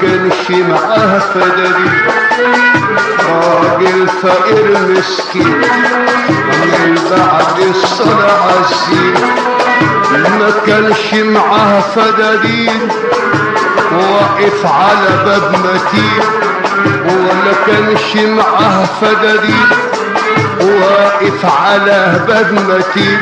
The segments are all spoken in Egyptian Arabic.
كانش معاه فدادين راجل فقير مسكين من بعد الصلاة عالسين ما كانش معاه فدادين واقف على باب متين ولا كانش معاه فدادين واقف على باب متين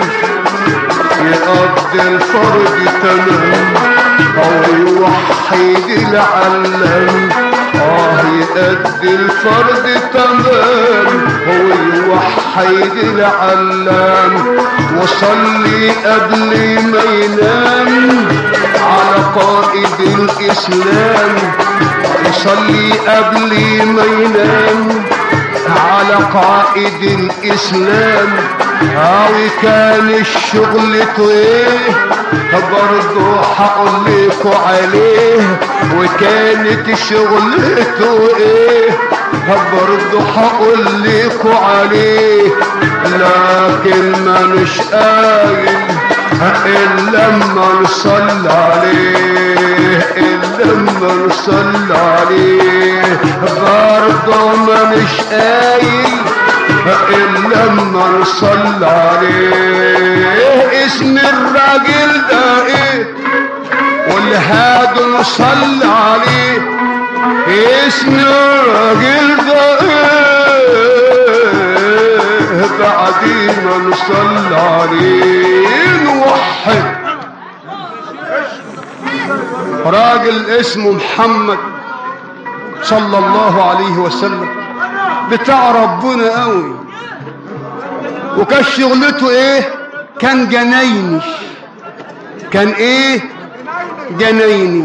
يقضي الفرد تمام او يوحد العلام اه يقضي الفرد تمام هو يوحد العلام وصلي قبل ما ينام على قائد الاسلام يصلي قبل ما ينام على قائد الاسلام او كان الشغل ايه برضو هقول لكم عليه وكانت شغلته ايه برضو هقول لكم عليه لكن ما مش قايل الا لما نصلي عليه الا لما نصلي عليه برضو ما مش قايل إلا لما نصلي عليه اسم الراجل ده ايه والهاد نصلي عليه اسم الراجل ده ايه بعد ما نصلي عليه نوحد راجل اسمه محمد صلى الله عليه وسلم بتاع ربنا قوي وكان شغلته ايه كان جنايني كان ايه جنايني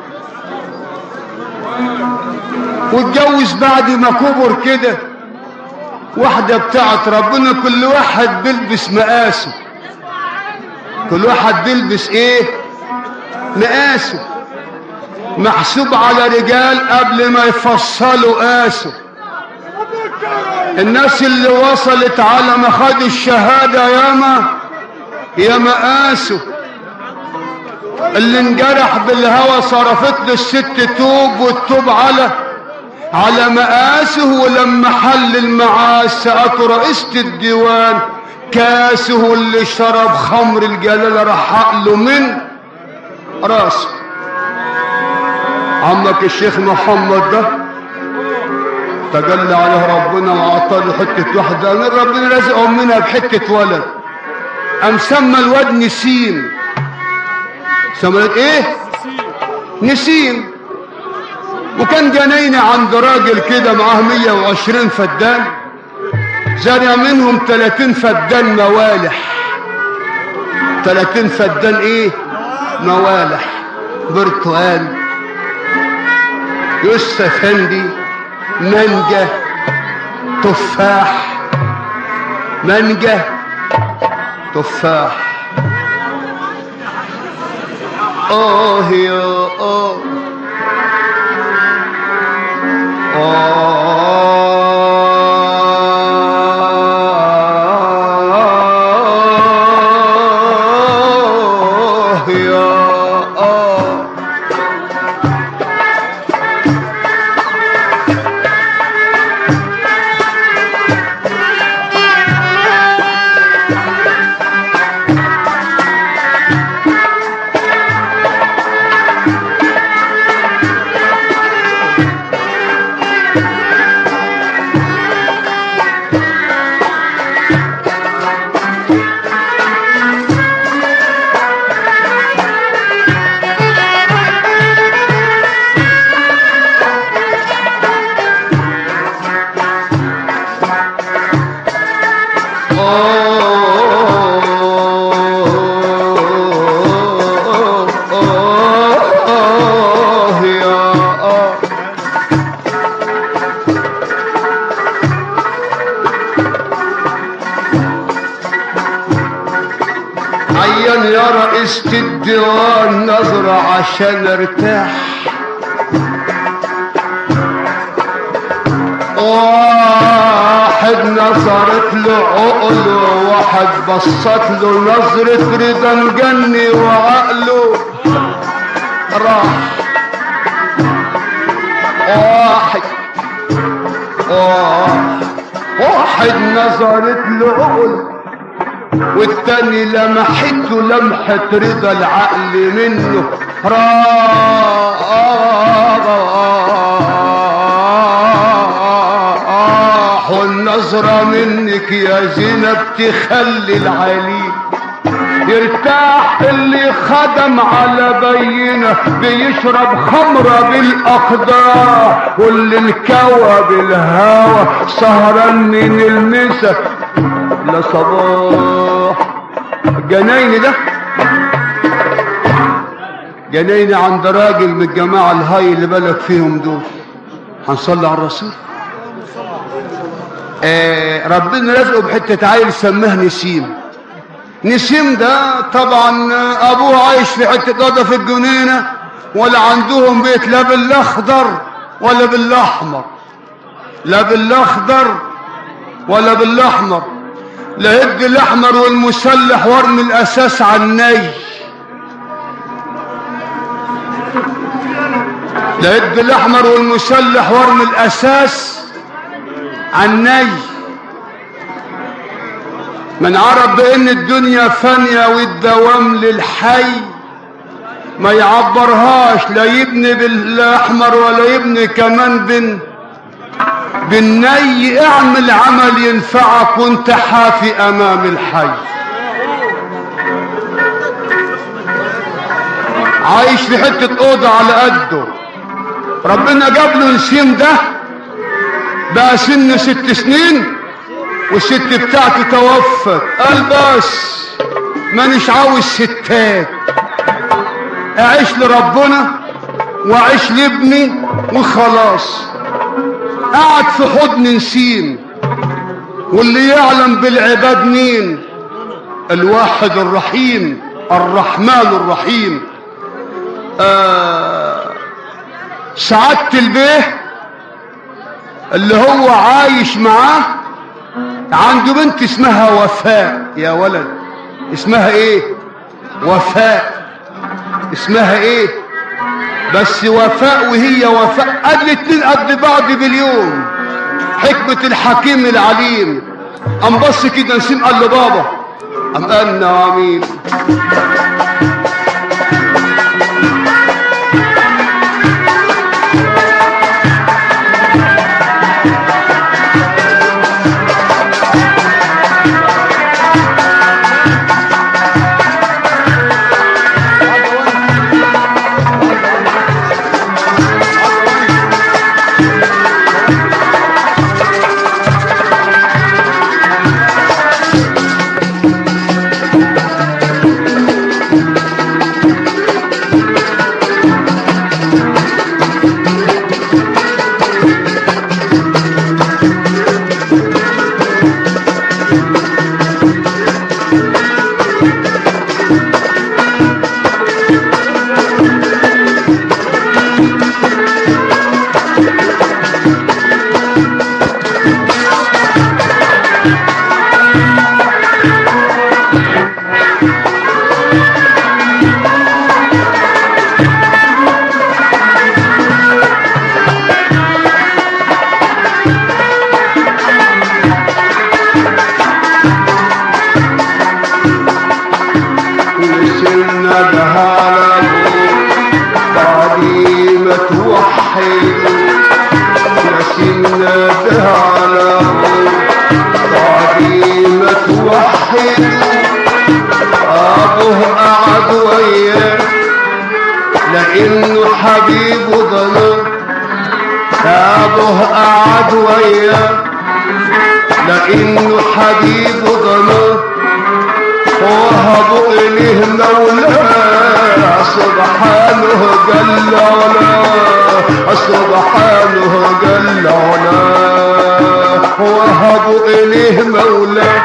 واتجوز بعد ما كبر كده واحدة بتاعت ربنا كل واحد بيلبس مقاسه كل واحد بيلبس ايه مقاسه محسوب على رجال قبل ما يفصلوا قاسه الناس اللي وصلت على ما خدوا الشهادة ياما يا مقاسه اللي انجرح بالهوى صرفت له الست توب والتوب على على مقاسه ولما حل المعاس سأته رئيسة الديوان كاسه اللي شرب خمر الجلال راح له من راسه عمك الشيخ محمد ده تجلى عليه ربنا وعطاه حتة واحدة من ربنا رزقه منها بحتة ولد قام سمى الواد نسيم سمى ايه نسيم وكان جنينة عند راجل كده معاه 120 فدان زرع منهم 30 فدان موالح 30 فدان ايه موالح برتقال يوسف افندي مانجا تفاح مانجا تفاح اه يا اه آه يا آه آه يا آه عيان يا رئيسة الديوان نظرة عشان ارتاح واحد نظرت له عقله واحد بصت له نظرة رضا مجني وعقله راح واحد نظرت له عقل والتاني لمحته لمحة رضا العقل منه راح والنظرة منك يا زينب تخلي العليم يرتاح اللي خدم على بينه بيشرب خمرة بالأقدار واللي انكوى بالهوى سهران من المسا لصباح جنايني ده جنايني عند راجل من الجماعة الهاي اللي بالك فيهم دول هنصلي على الرسول آه ربنا رزقه بحتة عيل سماه نسيم نسيم ده طبعا ابوه عايش في حته اوضه في الجنينه ولا عندهم بيت لا بالاخضر ولا بالاحمر لا بالاخضر ولا بالاحمر لا هد الاحمر والمسلح وارمي الاساس على الني لا هد الاحمر والمسلح وارمي الاساس على الني من عرف بان الدنيا فانية والدوام للحي ما يعبرهاش لا يبني بالاحمر ولا يبني كمان بن بالني اعمل عمل ينفعك وانت حافي امام الحي عايش في حتة اوضة على قده ربنا جاب له نسيم ده بقى سن ست سنين والست بتاعته توفت قال بس مانيش عاوز ستات اعيش لربنا واعيش لابني وخلاص قعد في حضن نسيم واللي يعلم بالعباد مين الواحد الرحيم الرحمن الرحيم آه سعادة البيه اللي هو عايش معاه عنده بنت اسمها وفاء يا ولد اسمها ايه وفاء اسمها ايه بس وفاء وهي وفاء قد الاتنين قد بعض باليوم حكمة الحكيم العليم قام بص كده نسيم قال له بابا قام قال نعمين وصلنا بهالبو بعدي ما توحد وصلنا بهالبو بعدي ما توحد ابوه قعد وياه لانه حبيبه ضلال ابوه قعد وياه لانه حبيبه ضلال وهبوا إليه مولاه سبحانه جل علاه سبحانه جل علاه وهبوا إليه مولاه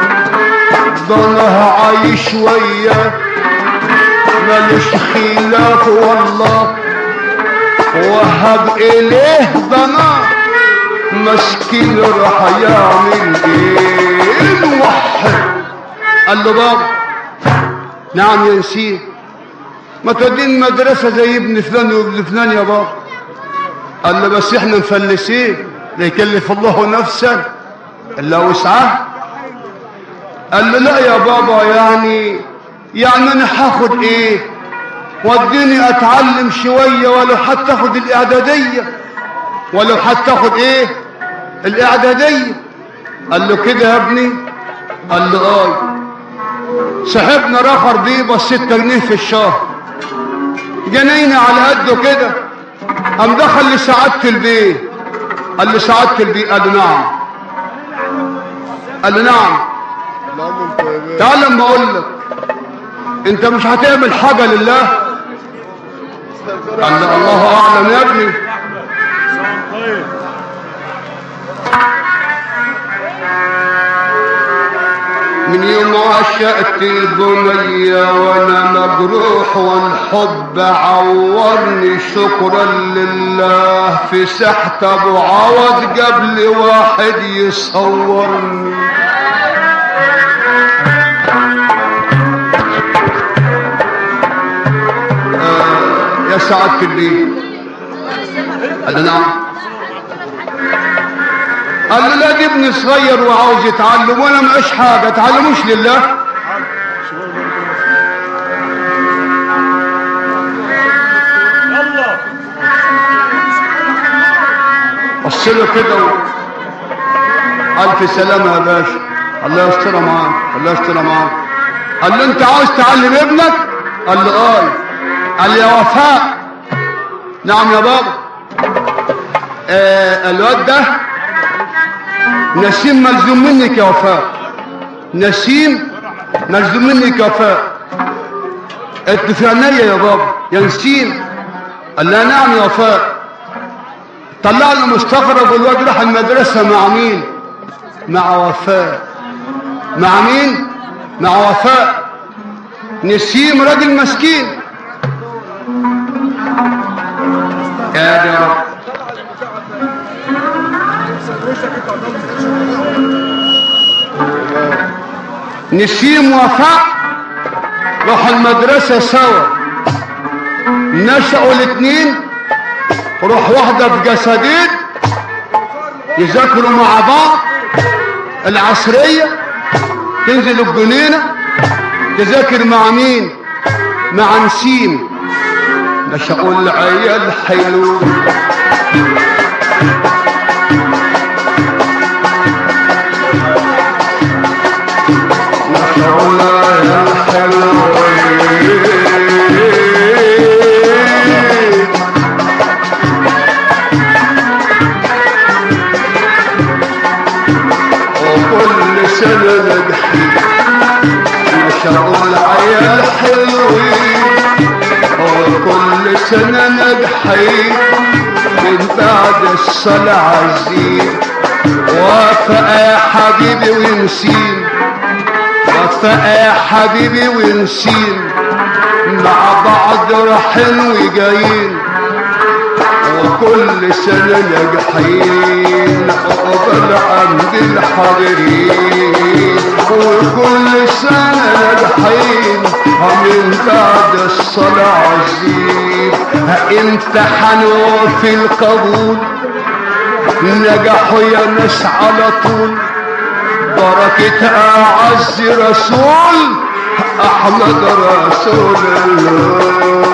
ضله عايش وياه ملوش خلاف والله وهب إليه ضنا مسكين راح يعمل ايه الوحد قال له بابا نعم يا نسيه ما تودين مدرسة زي ابن فلان وابن فلان يا بابا قال له بس احنا مفلسين لا يكلف الله نفسا الا وسعها قال له لا يا بابا يعني يعني انا هاخد ايه وديني اتعلم شويه ولو حتى اخد الاعداديه ولو حتى اخد ايه الاعداديه قال له كده يا ابني قال له اه صاحبنا رخر بيه بس 6 جنيه في الشهر جنينا على قده كده قام دخل لسعادة البيه قال له سعادة البيه قال له نعم قال له نعم تعال لما اقول لك انت مش هتعمل حاجة لله قال له الله اعلم يا ابني من يوم عشقت البنية وانا مجروح والحب عورني شكرا لله في ساحة ابو عوض قبل واحد يصورني آه يا سعادة البيه قال له نعم قال له لا دي ابني صغير وعاوز يتعلم وانا معيش حاجه اتعلموش لله بص له كده و... الف سلامه يا باشا الله يستر معاك الله يستر معاك قال له انت عاوز تعلم ابنك قال له اه قال يا وفاء نعم يا بابا آه الواد ده نسيم ملزوم منك يا وفاء نسيم ملزوم منك يا وفاء قلت في عينيا يا بابا يا نسيم قال لها نعم يا وفاء طلع له مستغرب والواد راح المدرسه مع مين مع وفاء مع مين مع وفاء نسيم راجل مسكين يا يا رب نسيم وفاء راحوا المدرسة سوا نشأوا الاثنين روح واحدة في جسدين يذاكروا مع بعض العصرية تنزل الجنينة تذاكر مع مين مع نسيم نشأوا العيال حلوين وكل سنة نجحين ما شاء الله عيال حلوين وكل سنة نجحين من بعد الصلاة عزيز وافق يا حبيبي ونسيم وفاء يا حبيبي ونسيم مع بعض رايحين وجايين وكل سنة ناجحين قبل عند الحاضرين وكل سنة ناجحين من بعد الصلاة عزيز امتحنوا في القبول نجحوا يا ناس على طول بركة أعز رسول أحمد رسول الله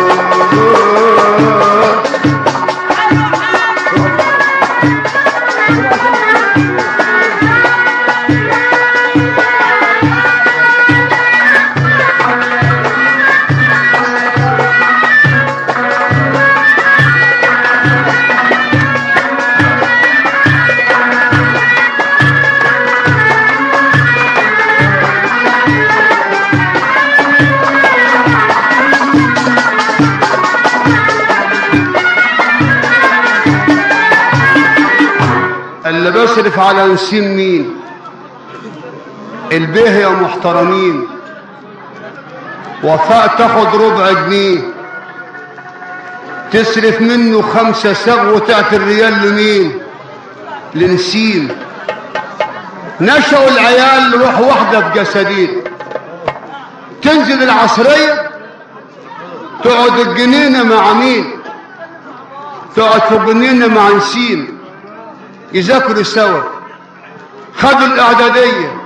اللي بيصرف على نسيم مين البيه يا محترمين وفاء تاخد ربع جنيه تصرف منه خمسة سغ وتعطي الريال لمين لنسيم نشأوا العيال روح واحدة في جسدين تنزل العصرية تقعد الجنينة مع مين تقعد في الجنينة مع نسيم يذاكروا سوا خدوا الاعداديه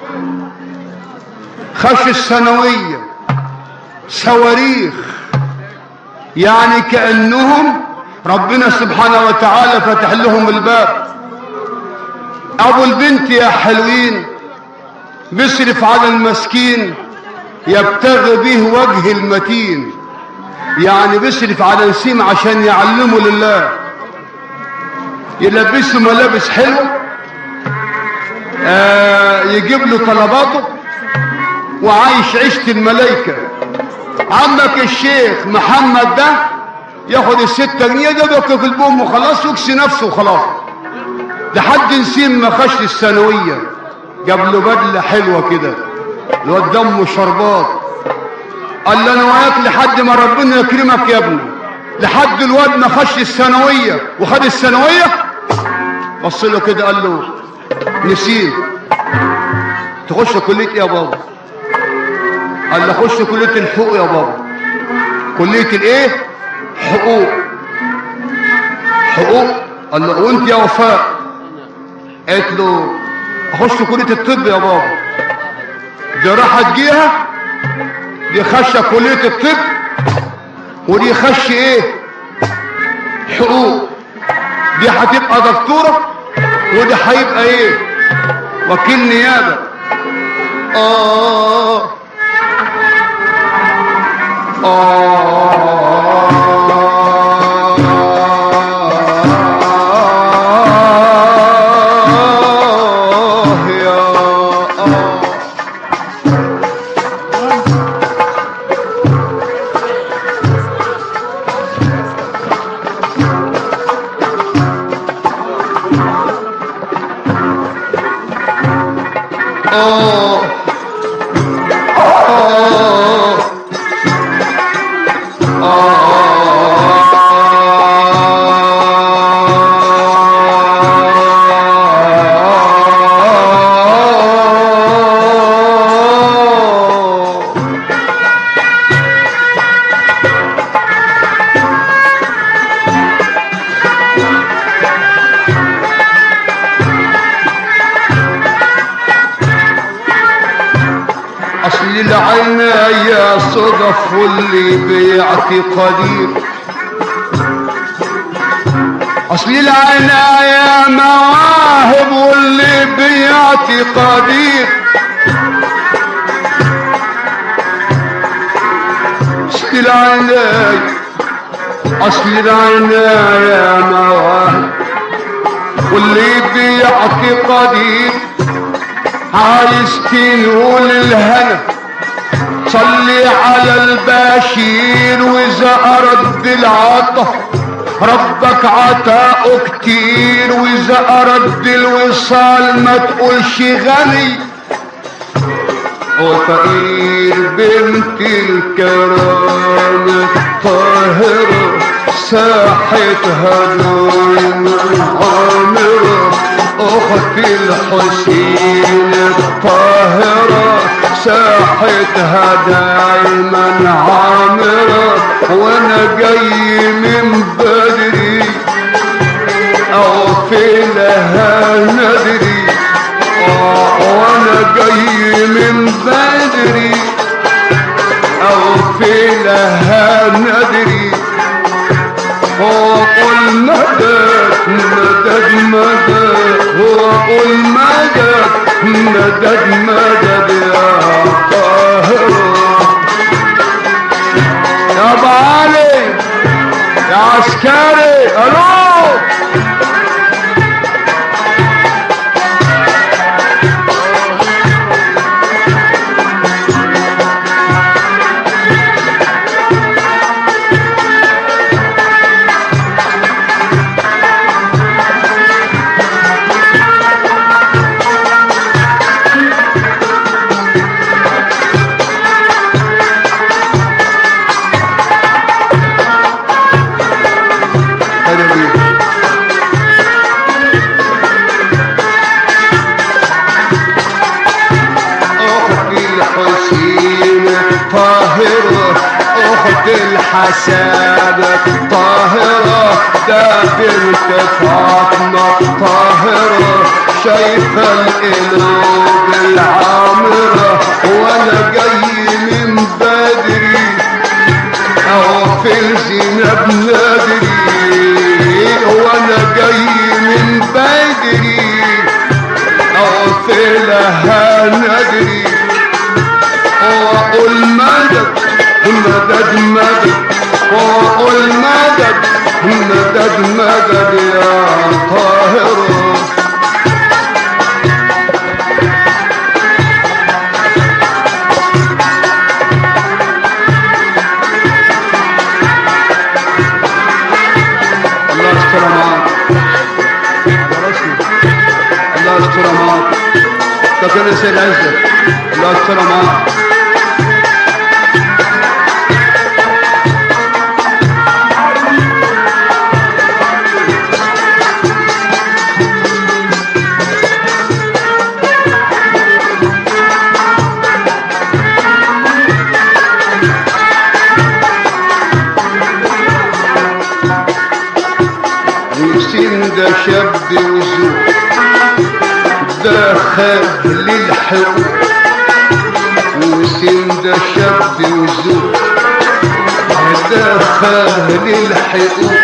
خشوا الثانويه صواريخ يعني كانهم ربنا سبحانه وتعالى فتح لهم الباب ابو البنت يا حلوين بيصرف على المسكين يبتغي به وجه المتين يعني بيصرف على نسيم عشان يعلمه لله يلبسه ملابس حلوه آه يجيب له طلباته وعايش عيشة الملايكة عمك الشيخ محمد ده ياخد الستة جنيه ده بياكل في البوم وخلاص ويكسي نفسه وخلاص لحد نسيم ما خش الثانوية جاب له بدلة حلوة كده الواد دمه شربات قال له انا وياك لحد ما ربنا يكرمك يا ابني لحد الواد ما خش الثانوية وخد الثانوية بص له كده قال له نسيم تخش كلية ايه يا بابا قال له خش كلية الحقوق يا بابا كلية الايه حقوق حقوق قال له وانت يا وفاء قالت له اخش كلية الطب يا بابا دي راحت جيها دي خش كلية الطب ودي خش ايه حقوق دي هتبقى دكتورة ودي هيبقى ايه وكيل نيابة آه آه يا آه آه آه آه اصل العين يا صدف واللي بيعطي قدير اصل العين يا مواهب واللي بيعطي قدير اصل العين اصل العين يا مواهب واللي بيعطي قدير عايز تنول الهنا صلي على البشير واذا ارد العطا ربك عطاؤه كتير واذا ارد الوصال ما تقولش غني وفقير بنت الكرام الطاهرة ساحتها نور عامرة أخت الحسين الطاهرة ساحتها دايما عامرة وأنا جاي من بدري أو في لها ندري آه، وأنا جاي من بدري أو في لها ندري وقل مدد مدد مدد وقل مدد مدد مدد يا طاهر يا ابو علي يا عسكري الو هذا بيه. أختي الحسين طاهرة أختي بالحسابة طاهرة ده بنت فاطمة طاهرة شايفة القلوب العامرة وانا جاي من بدري اغفر زينب نادري وانا جاي من بدري اغفر لها نادري واقول مدد مدد مدد واقول مدد مدد مدد يا طاهره الله يستر معاك الله يستر معاك ده كان سيد عزت الله يستر معاك وسين ده شاب وزوج ده خال الحقوق وسين ده شاب وزوج ده خال الحقوق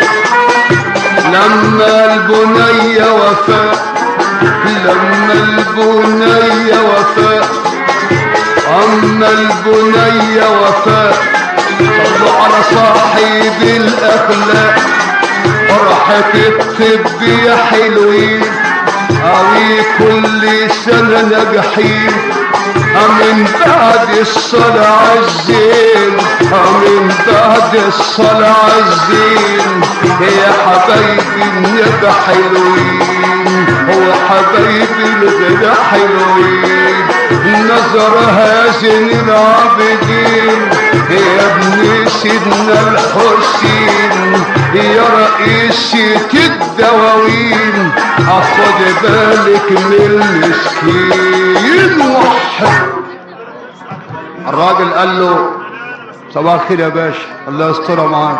لما البنية وفاء لما البنية وفاء أما البنية وفاء صلوا على صاحب الأخلاق فرحة الطب يا حلوين أوي كل سنة ناجحين أمن بعد الصلاة عالزين أمن بعد الصلاة عالزين يا حبايبي النبى حلوين هو حبايبي الغدا حلوين نظرها زين العابدين يا ابن سيدنا الحسين يا رئيسة الدواوين اخد بالك من المسكين وحد الراجل قال له صباح الخير يا باشا الله يسترها معاك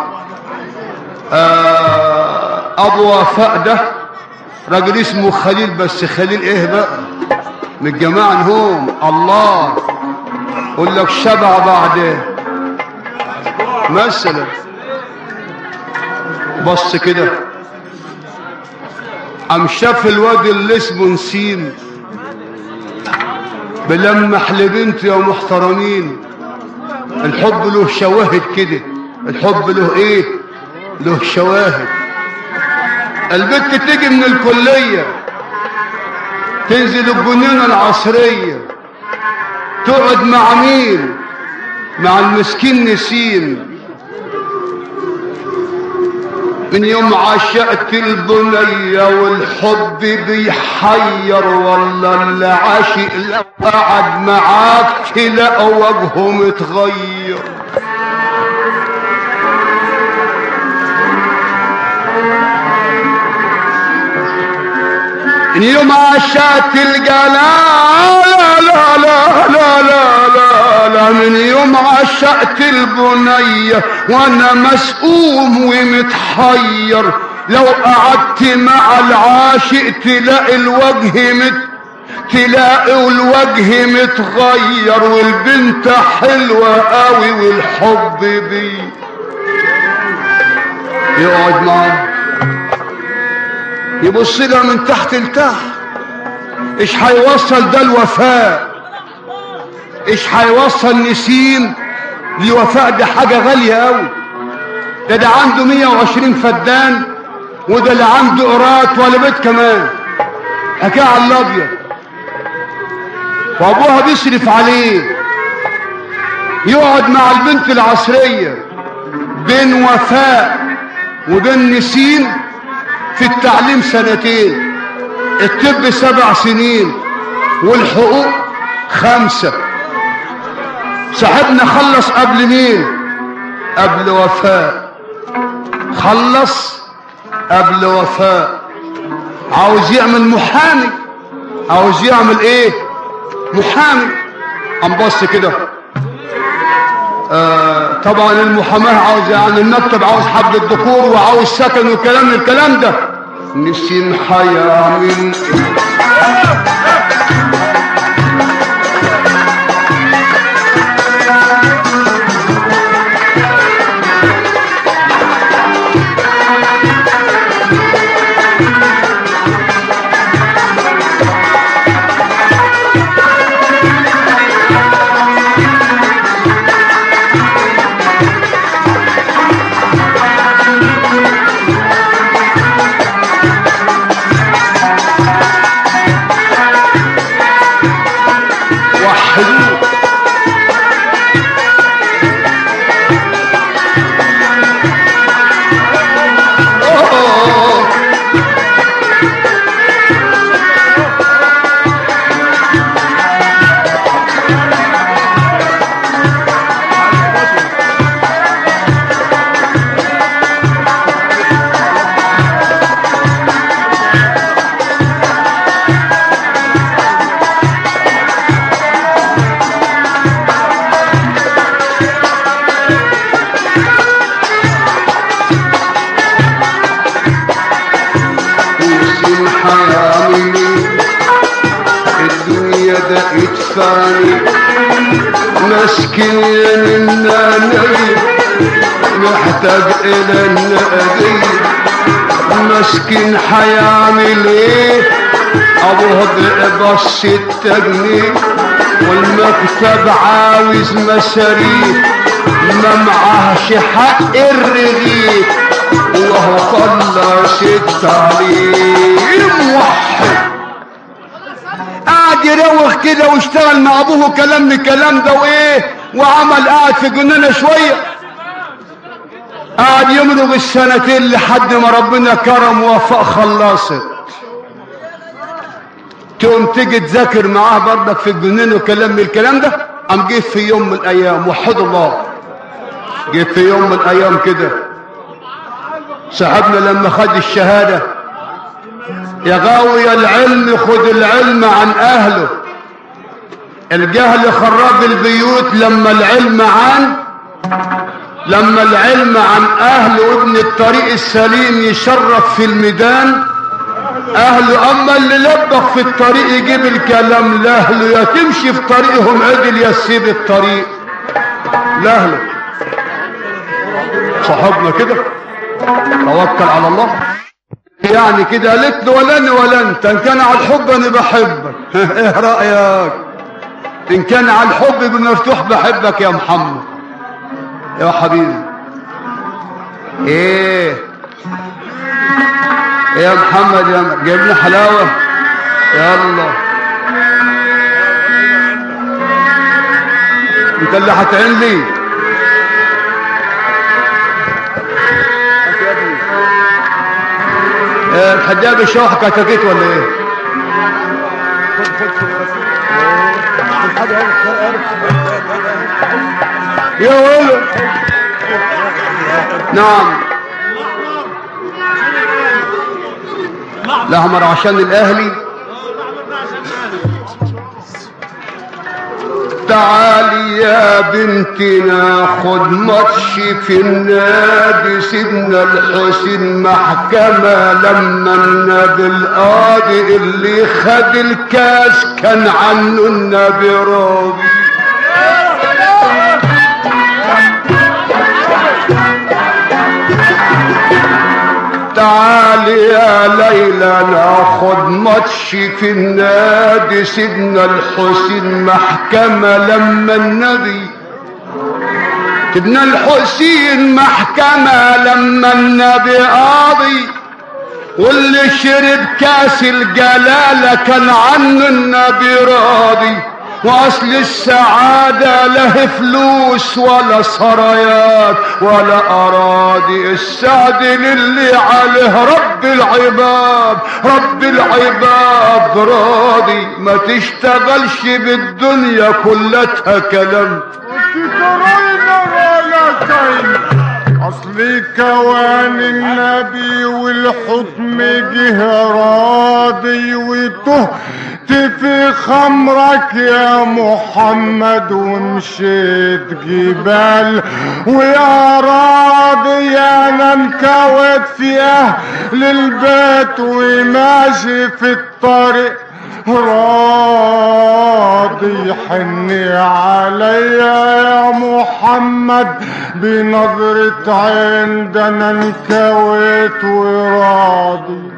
آه ابو وفاء ده راجل اسمه خليل بس خليل ايه بقى من الجماعه هم الله يقول لك شبع بعد مثلا بص كده قام شاف الواد اللي اسمه نسيم بلمح لبنت يا محترمين الحب له شواهد كده الحب له ايه له شواهد البنت تيجي من الكلية تنزل الجنينة العصرية تقعد مع مين مع المسكين نسيم من يوم عشقت البنية والحب بيحير والله اللي عاشق لو قعد معاك تلاقى وجهه متغير من يوم عشقت الجلال لا لا لا لا لا لا لا من يوم عشقت البنية وانا مسؤوم ومتحير لو قعدت مع العاشق تلاقي الوجه مت تلاقي الوجه متغير والبنت حلوة قوي والحب بيه يقعد معاه يبص لها من تحت لتحت ايش هيوصل ده الوفاء ايش هيوصل نسيم لوفاء ده حاجة غالية قوي ده ده عنده 120 فدان وده اللي عنده قرات ولا بيت كمان حكاية على الابيض وابوها بيصرف عليه يقعد مع البنت العصرية بين وفاء وبين نسيم في التعليم سنتين الطب سبع سنين والحقوق خمسة صاحبنا خلص قبل مين قبل وفاء خلص قبل وفاء عاوز يعمل محامي عاوز يعمل ايه محامي قام بص كده آه طبعا المحاماه عاوز يعني المكتب عاوز حب الدكور وعاوز سكن وكلام من الكلام ده نسيم هيعمل وحدوه أوه. نسيم حيعمل الدنيا ده ادفعني مسكين منا نبي محتاج الى النبي مسكين حيعمل ايه ابوه بقبص التجنيه والمكتب عاوز مصاريف ما معهش حق الرغيف وهو خلص التعليم وحد قعد يروخ كده واشتغل مع ابوه كلام من الكلام ده وايه وعمل قاعد في جنينه شويه قعد يمرق السنتين لحد ما ربنا كرم ووفق خلصت تقوم تيجي تذاكر معاه برضك في الجنين وكلام من الكلام ده قام جه في يوم من الايام وحد الله جه في يوم من الايام كده صاحبنا لما خد الشهاده يا غاوي العلم خد العلم عن اهله الجهل خراب البيوت لما العلم عن لما العلم عن اهله وابن الطريق السليم يشرف في الميدان اهله اما اللي لبخ في الطريق يجيب الكلام لاهله يا تمشي في طريقهم عدل يا تسيب الطريق لاهله صاحبنا كده توكل على الله يعني كده قالت له ولا انا ولا انت ان كان على الحب انا بحبك ايه رايك ان كان على الحب بمفتوح بحبك يا محمد يا حبيبي ايه يا محمد يا جايب لنا حلاوه يلا انت اللي هتعين لي إيه، الحجاب الشوح كتكيت ولا ايه يا ولد نعم الاحمر عشان الاهلي تعالي يا بنتي ناخد ماتش في النادي سيدنا الحسين محكمة لما النبي القاضي اللي خد الكاس كان عنه النبي راضي تعالي يا ليلى ناخد ماتش في النادي سيدنا الحسين محكمة لما النبي سيدنا الحسين محكمة لما النبي قاضي واللي شرب كاس الجلالة كان عنه النبي راضي واصل السعادة له فلوس ولا سرايات ولا اراضي السعد للي عليه رب العباد رب العباد راضي ما تشتغلش بالدنيا كلتها كلام تكررنا ولا كاين اصل كوان النبي والحكم جه راضي وته في خمرك يا محمد ومشيت جبال ويا راضي انا انكوت في اهل البيت وماشي في الطريق راضي حني عليا يا محمد بنظرة عين ده انا انكوت وراضي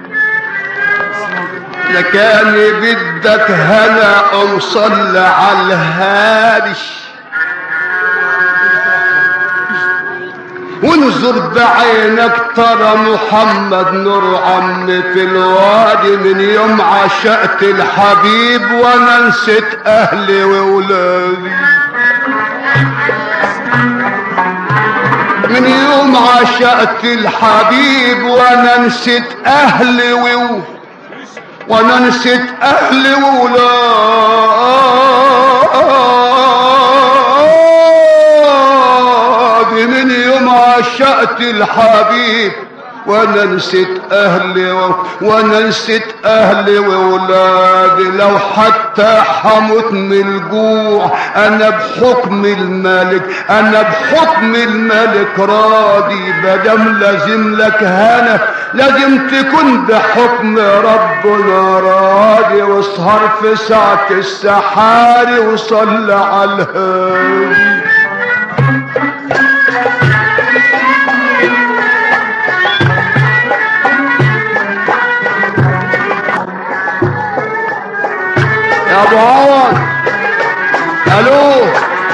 لكان بدك هلا وصل على الهارش وانظر بعينك ترى محمد نور عم في الوادي من يوم عشقت الحبيب وانا نسيت اهلي وولادي من يوم عشقت الحبيب وانا نسيت اهلي وولادي وانا نسيت اهلي وولادي من يوم عشقت الحبيب وانا نسيت اهلي و... وانا نسيت اهلي وولادي لو حتى حموت من الجوع انا بحكم الملك انا بحكم الملك راضي بدم لازم لك هنا لازم تكون بحكم ربنا راضي واسهر في ساعة السحاري وصلى على الهادي يا ابو عوض الو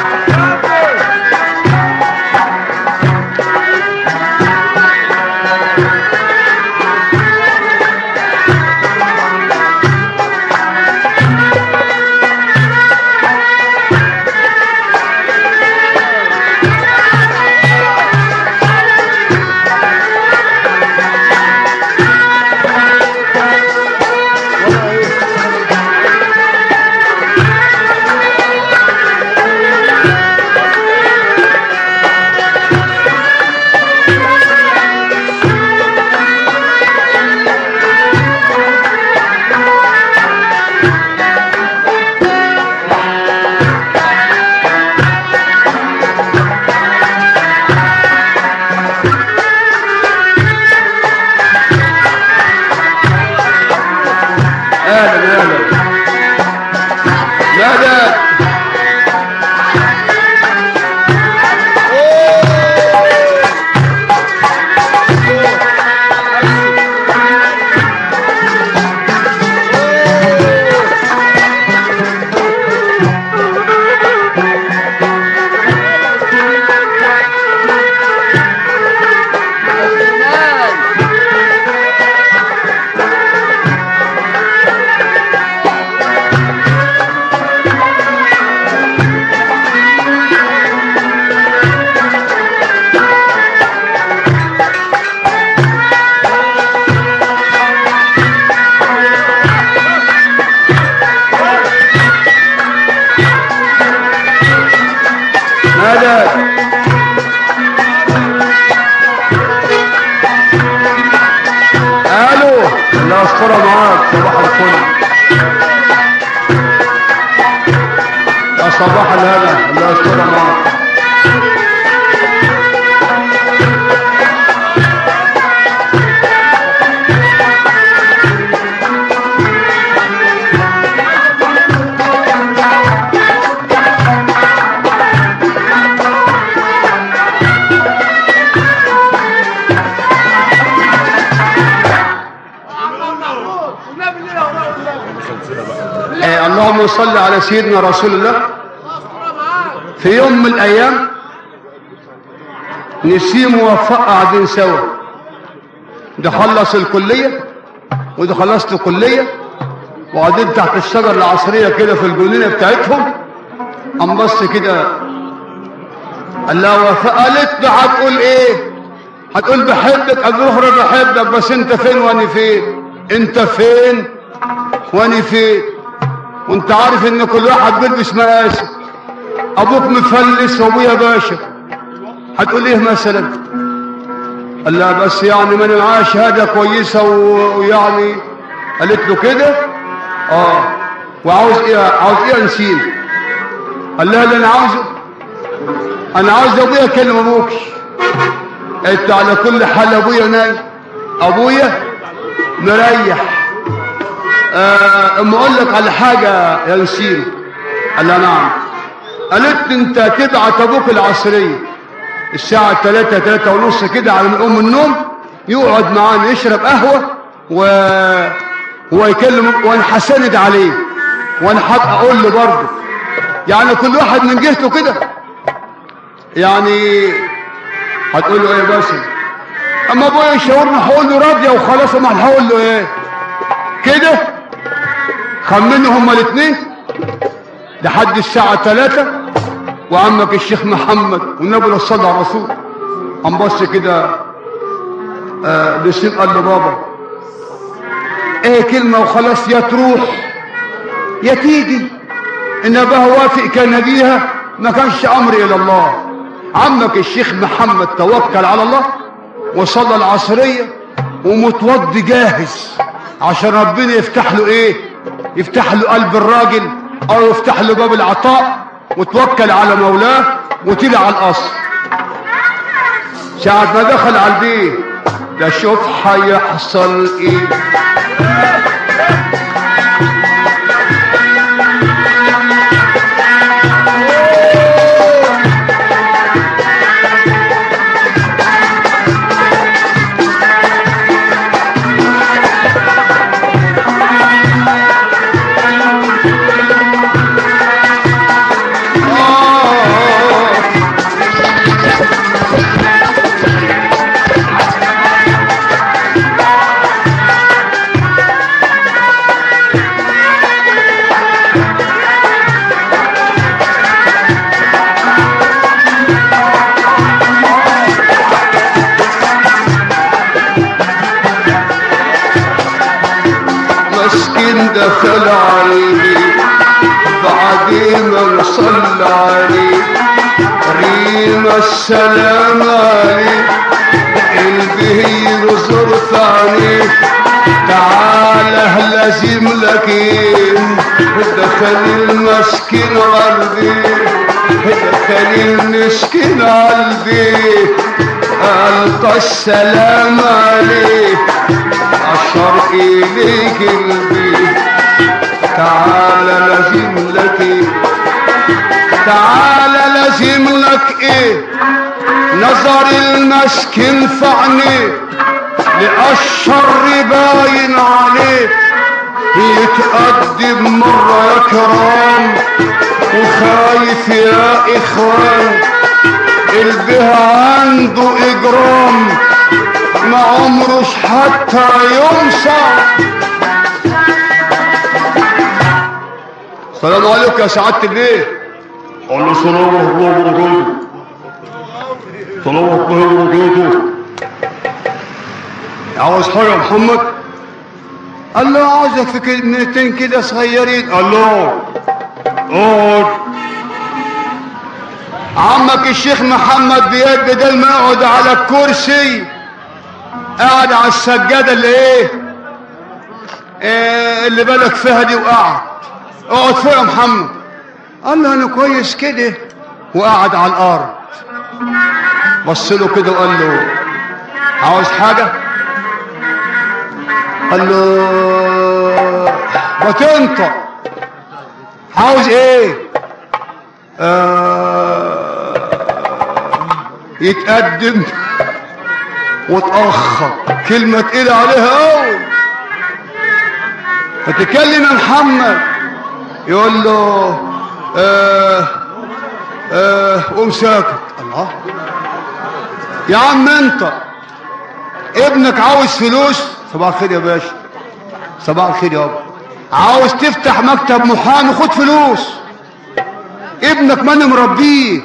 اهلا اهلا ماذا ماذا الو الله يسترها معاك صباح الفل يا صباح الهنا الله يسترها معاك آه اللهم صل على سيدنا رسول الله في يوم من الايام نسيم ووفاء قاعدين سوا ده خلص الكليه وده خلصت الكليه وقاعدين تحت الشجر العصريه كده في الجنينه بتاعتهم قام بص كده قال لها وفاء قالت له هتقول ايه هتقول بحبك قال له اخرج بحبك بس انت فين وانا فين انت فين وانا فين وانت عارف ان كل واحد بيلبس مقاسه ابوك مفلس وابويا باشا هتقول ايه مثلا قال لها بس يعني ما انا معايا شهاده كويسه و- ويعني قالت له كده اه وعاوز ايه عاوز ايه انسين قال لها اللي انا عاوزه انا عاوز ابويا كلم ابوك قلت على كل حال ابويا نايم ابويا مريح آه، اما اقول لك على حاجه يا نسيم قال لها نعم قالت لي انت تبعت ابوك العصريه الساعه 3 3 ونص كده على ما يقوم من النوم يقعد معانا يشرب قهوه و ويكلم وانا هسند عليه وانا حابب اقول له برضه يعني كل واحد من جهته كده يعني هتقول له ايه بس اما ابويا يشاورني هقول له راضيه وخلاص ما هقول له ايه كده خمنوا هما الاثنين لحد الساعة ثلاثة وعمك الشيخ محمد والنبي صلى على الرسول قام بص كده آه لسيم قال له بابا ايه كلمة وخلاص يا تروح يا تيجي ان اباها وافق كان بيها ما كانش امر الى الله عمك الشيخ محمد توكل على الله وصلى العصرية ومتوضي جاهز عشان ربنا يفتح له ايه يفتح له قلب الراجل او يفتح له باب العطاء وتوكل على مولاه وطلع على القصر ساعة ما دخل على البيت ده شوف هيحصل ايه مسكين دخل عليه بعد ما صلى عليه ريم السلام عليه قلبه يرزر عليه تعال لازم لك دخل المسكين قلبي دخل المسكين قلبي ألقى السلام عليه أشر إليك قلبي تعال لازم لك إيه تعال لازم لك ايه نظر المسكين في عينيه لقى الشر باين عليه يتقدم مرة يا كرام وخايف يا إخوان قلبها عنده إجرام ما عمروش حتى ينسى السلام عليكم يا سعادة البيه قال له السلام ورحمة الله وبركاته السلام ورحمة الله وبركاته عاوز حاجة يا محمد قال له عاوزك في كلمتين كده صغيرين قال له اقعد عمك الشيخ محمد بيد بدل ما يقعد على الكرسي قاعد على السجادة اللي ايه, إيه اللي بالك فيها دي وقعد اقعد فوق يا محمد قال له انا كويس كده وقعد على الارض بص له كده وقال له عاوز حاجة قال له ما تنطق عاوز ايه آه يتقدم وتأخر كلمة تقيلة عليها قوي فتكلم يا محمد يقول له آه آه قوم ساكت الله يا عم انت ابنك عاوز فلوس صباح الخير يا باشا صباح الخير يابا عاوز تفتح مكتب محامي خد فلوس ابنك ماني مربيه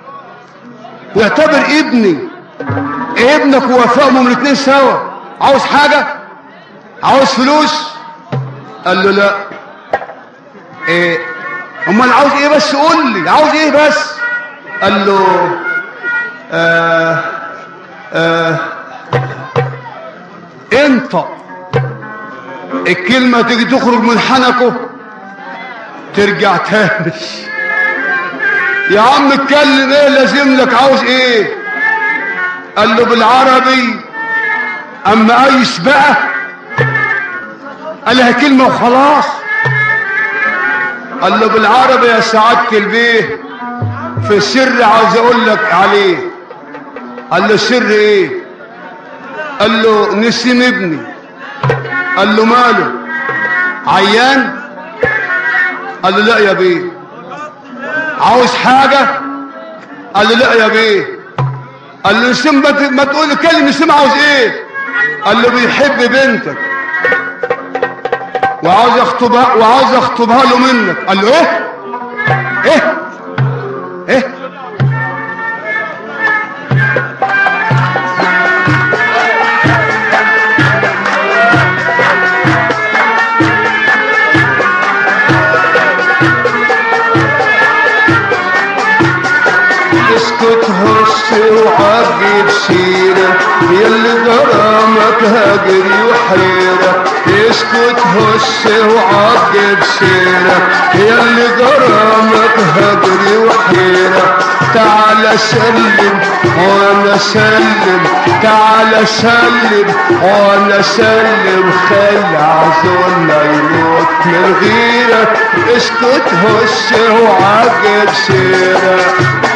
يعتبر ابني ابنك ووفائهم من الاتنين سوا عاوز حاجة عاوز فلوس قال له لا ايه امال عاوز ايه بس قول لي عاوز ايه بس قال له آه آه انت الكلمة تيجي تخرج من حنكه ترجع تاني يا عم اتكلم ايه لازم لك عاوز ايه قال له بالعربي اما ايس بقى قال لها كلمة وخلاص قال له بالعربي يا سعادة البيه في سر عاوز اقول لك عليه قال له سر ايه قال له نسيم ابني قال له ماله عيان قال له لا يا بيه عاوز حاجة قال له لا يا بيه قال له نسيم ما ت- ما تقول كلمة نسيم عاوز ايه قال له بيحب بنتك وعاوز يخطبها وعاوز يخطبها له منك قال له ايه ايه ايه اسكت هص وعجب سيرة يلي غرامك هجري وحيرة اسكت هص وعجب سيرة يلي غرامك هجري وحيرة تعال سلم وانا سلم تعال سلم وانا سلم خلي عزولنا يموت من غيرك اسكت هص وعجب سيرة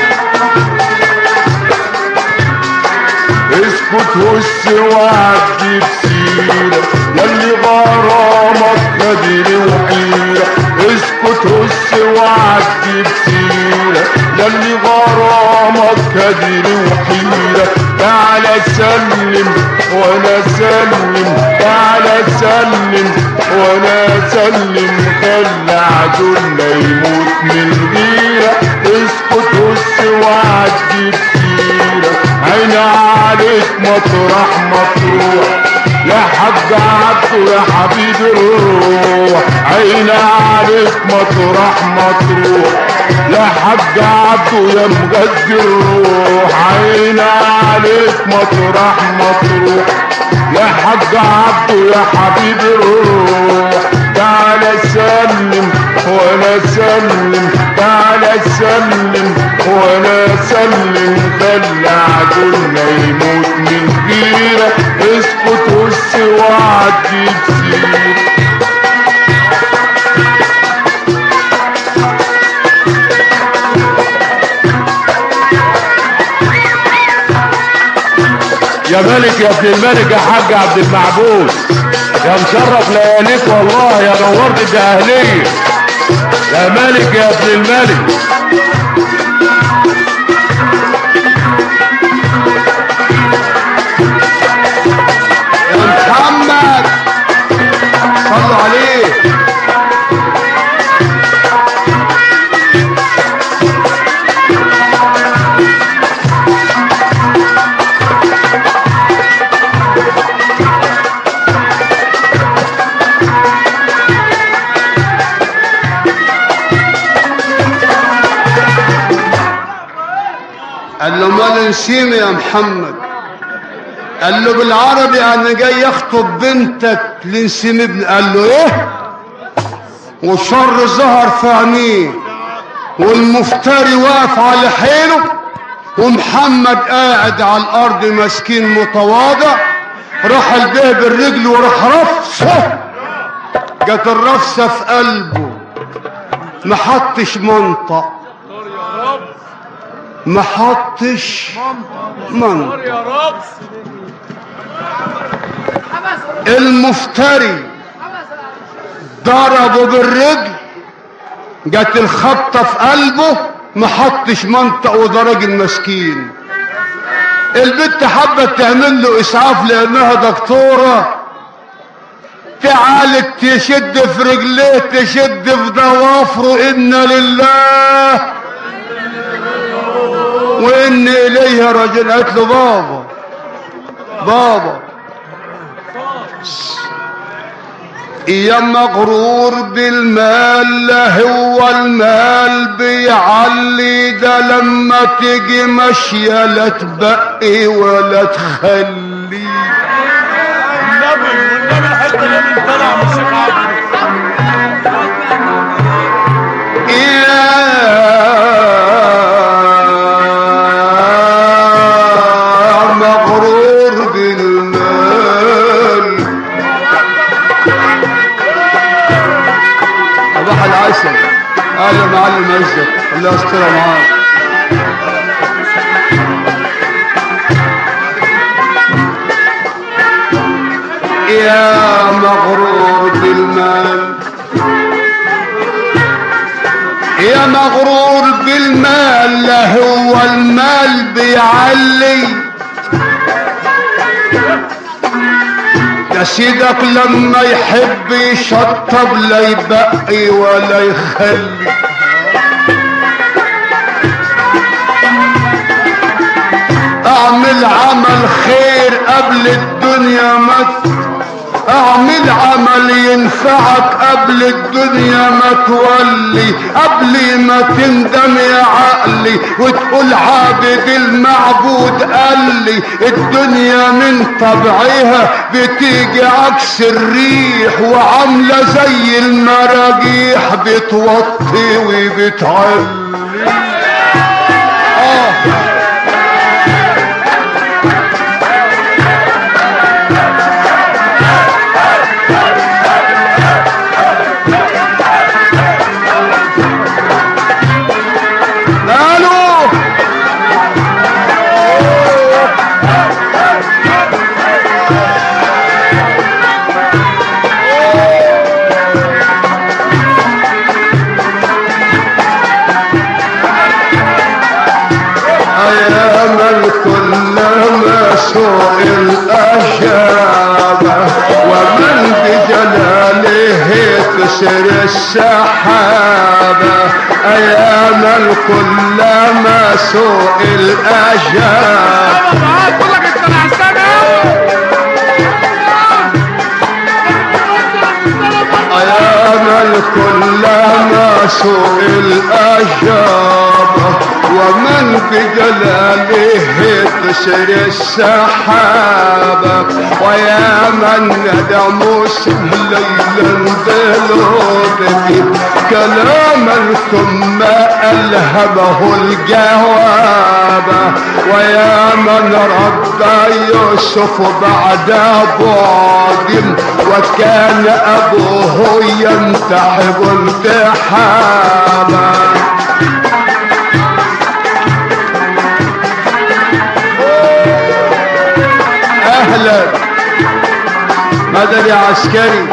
اسكت وش وعدي بسيرة ياللي غرامك ناديني وحيرة اسكت وش وعدي بسيرة ياللي غرامك ناديني وحيرة تعالى سلم وانا سلم تعالى سلم وانا سلم خلي عدونا يموت من غيرة اسكت وش وعدي بسيرة عيني عليك مطرح مطروح يا حاج عبده يا حبيب الروح عيني عليك مطرح مطروح يا حاج عبده يا مجد الروح عيني عليك مطرح مطروح يا حاج عبده يا حبيب الروح تعالى سلم وانا سلم تعالى سلم وانا سلم خلي عدونا يموت من غيرة اسكت وش وعدي بسير يا ملك يا ابن الملك يا حاج عبد المعبود يا مشرف لياليك والله يا نورت الجاهلية يا ملك يا ابن الملك يا محمد صلوا عليه قال له مال نسيم يا محمد قال له بالعربي انا جاي اخطب بنتك لنسيم ابن قال له ايه والشر ظهر في عينيه والمفتري واقف على حيله ومحمد قاعد على الارض مسكين متواضع راح البيه بالرجل وراح رفسه جت الرفسه في قلبه ما حطش منطق ما حطش منطق يا رب المفتري ضربه بالرجل جت الخبطة في قلبه ما حطش منطق وده راجل مسكين البنت حبت تعمل له اسعاف لانها دكتورة تعالج تشد في رجليه تشد في ضوافره انا لله وان اليه رجل قالت له بابا بابا يا مغرور بالمال لا هو المال بيعلي ده لما تيجي ماشية لا تبقي ولا تخلي النبي والنبي الحته اللي طلع من الشيخ عبده مغرور بالمال صباح العسل اهلا معلم عزت الله يسترها معاك يا مغرور بالمال يا مغرور بالمال لا هو المال بيعلي يا سيدك لما يحب يشطب لا يبقي ولا يخلي اعمل عمل خير قبل الدنيا ما اعمل عمل ينفعك قبل الدنيا ما تولي قبل ما تندم يا عقلي وتقول عابد المعبود قال لي الدنيا من طبعها بتيجي عكس الريح وعاملة زي المراجيح بتوطي وبتعلي آه. الو ايام الكل مسوء الاشابه ومن بجلاله تسر السحابه ايام الكل مسوء الاشابه ايام الكل مسوء الاشابه ومن بجلاله تسر السحابة ويا من ندموس ليلا بلودتي كلاما ثم ألهمه الجواب ويا من رد يوسف بعد بعد وكان أبوه ينتحب انتحابا اهلا مدني عسكري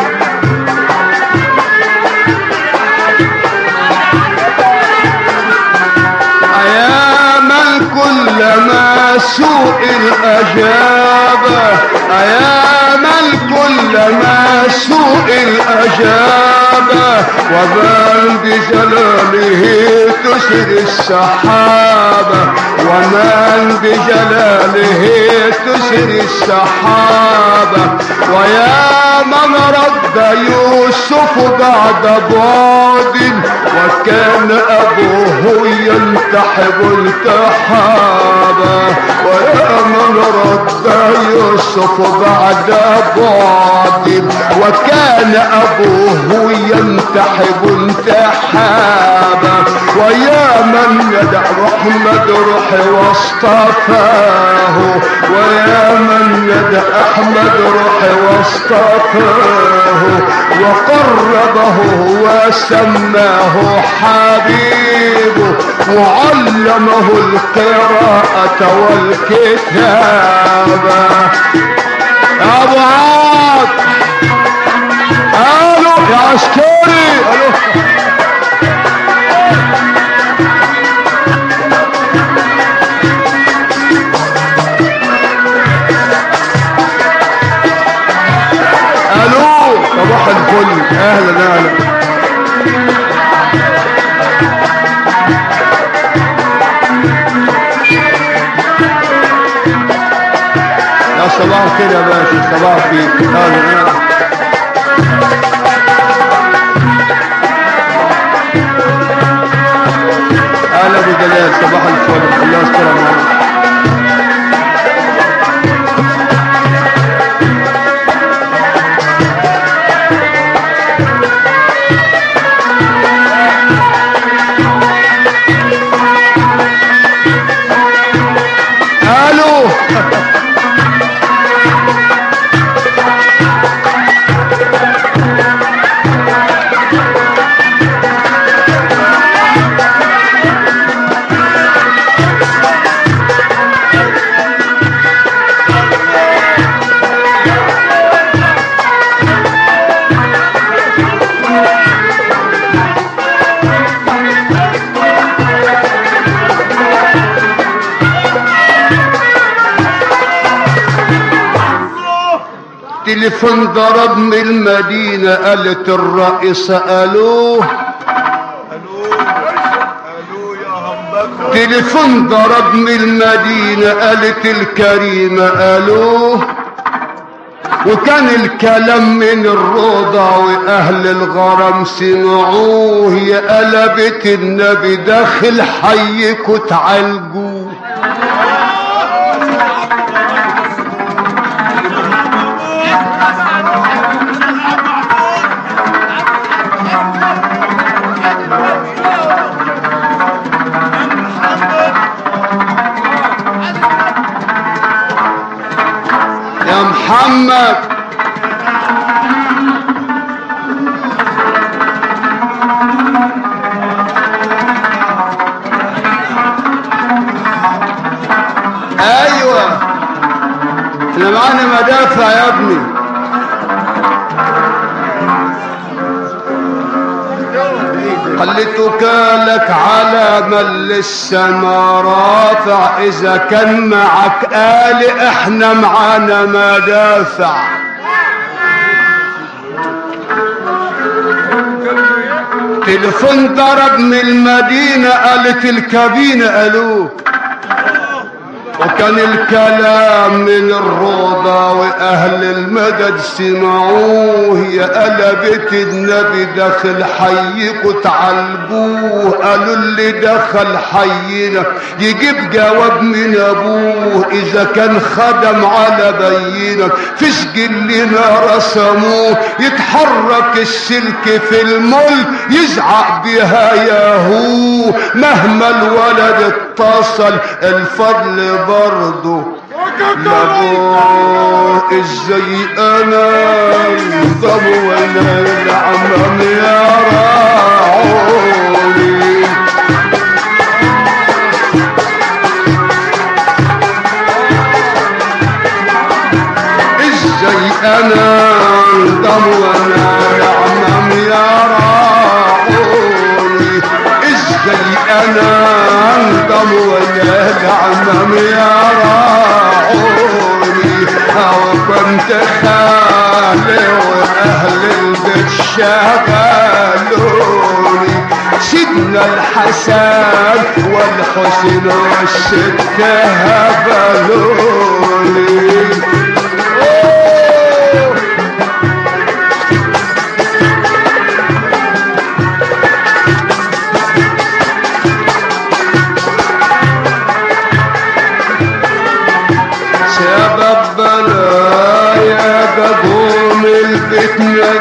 اياما كلما سوء الاجابه اياما كلما سوء الاجابه ومن بجلاله تسر السحابه ومن بجلاله تسر السحابه ويا من رد يوسف بعد بعد وكان ابوه ينتحب التحابه ويا من رد يوسف بعد بعد وكان ابوه ينتحب انتحابه ويا من يدع محمد روح واصطفاه ويا من يدع احمد روح واصطفاه وقربه وسماه حبيبه وعلمه القراءة والكتابة يا ابو عاد الو يا عسكري الو الو صباح الفل اهلا اهلا يا صباح كده يا باشا صباح فيك اهلا اهلا اهلا بجلال صباح الفل الله يستر معاك تليفون ضرب من المدينة قالت الرئيس قالوه تليفون ضرب من المدينة قالت الكريمة قالوه وكان الكلام من الروضة وأهل الغرم سمعوه يا قلبت النبي داخل حيك وتعالجوه يا محمد ايوه احنا معانا مدافع يا ابني خليتك لك على من لسه ما رافع اذا كان معك آل احنا معانا مدافع تليفون ضرب من المدينة قالت الكابينة قالوه وكان الكلام من الروضة وأهل المدد سمعوه يا قلبت النبي دخل حيك وتعالجوه قالوا اللي دخل حينا يجيب جواب من أبوه إذا كان خدم على بينك في سجل لنا رسموه يتحرك السلك في الملك يزعق بها ياهو مهما الولد اتصل الفضل برضه لابوه ازاي انا طب وانا العمام يا راعوني ازاي انا طب وانا العمام يا راعوني ازاي انا انضم ولا العمام يا راعوني او كنت خالي واهل البيت شغلوني سيدنا الحسن والحسين والست هبلوني أوه. سبب بلايا جابهم البيت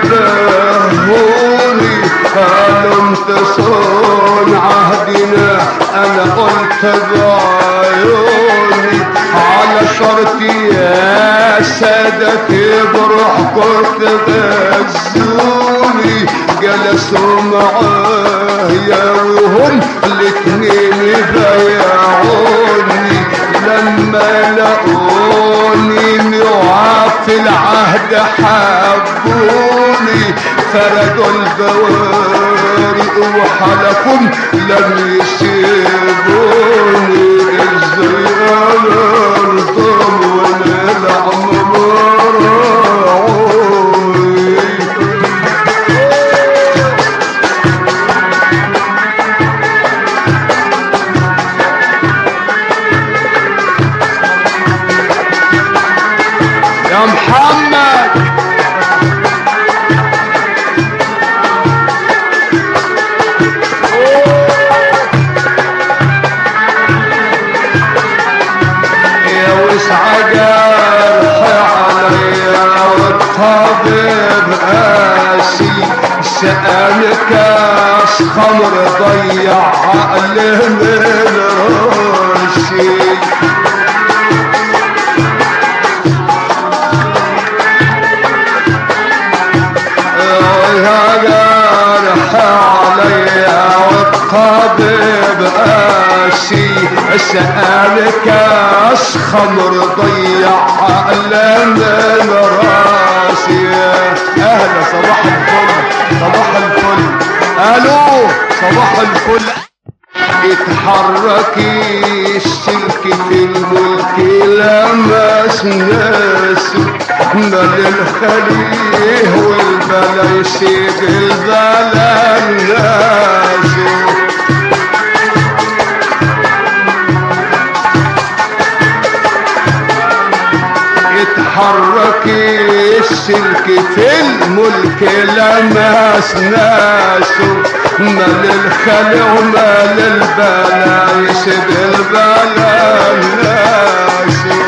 ندهوني قالوا انت صون عهدنا انا قلت بعيوني على شرطي يا سادتي بروحكم تغزوني جلسوا معايا وهم الاتنين يبايعوني لما لقوني في العهد حبوني فردوا البوارق وحلفوا لم يسيبوني ازاي انا ارضم وانا العمر راعوني يا محمد يا وسع جرح عليا والطبيب قاسي سأل كاس خمر ضيع عقل من راسي يا جرح عليا والطبيب قاسي سألك كاس خمر ضيع عقل من راسي اهلا صباح الفل صباح الفل الو صباح الفل اتحركي السلك في الملك لمس ناسه مال الخليه والبلا يسيب البلا الناس يتحرك السلك في الملك لمس ناسه مال الخلع ومال البلا يسيب البلا ناسه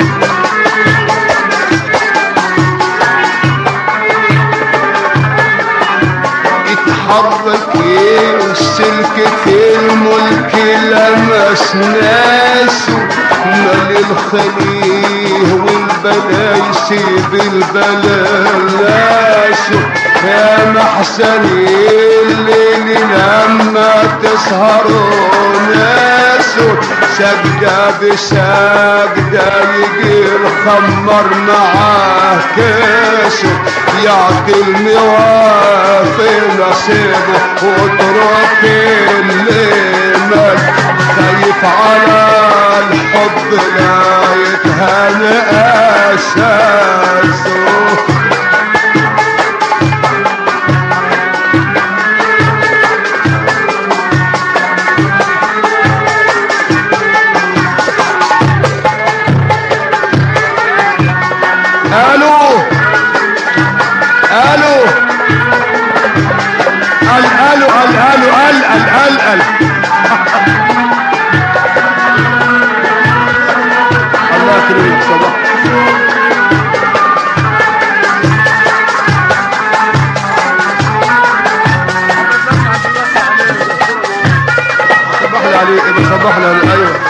يتحرك السلك في الملك لمس ناسه مال الخليه والبلا يسيب البلا ناسه يا محسن الليل لما تسهروا ناسه سجدة بسجدة يجي الخمر معاه كاسه يعطي الموافي نصيبه واترك اللي مات خايف على الحب لا يتهنى اساسه الو الو ال الو ال الو ال ال ال ال الله يكرمك صباح صباح لي عليك صباح لي عليك ايوه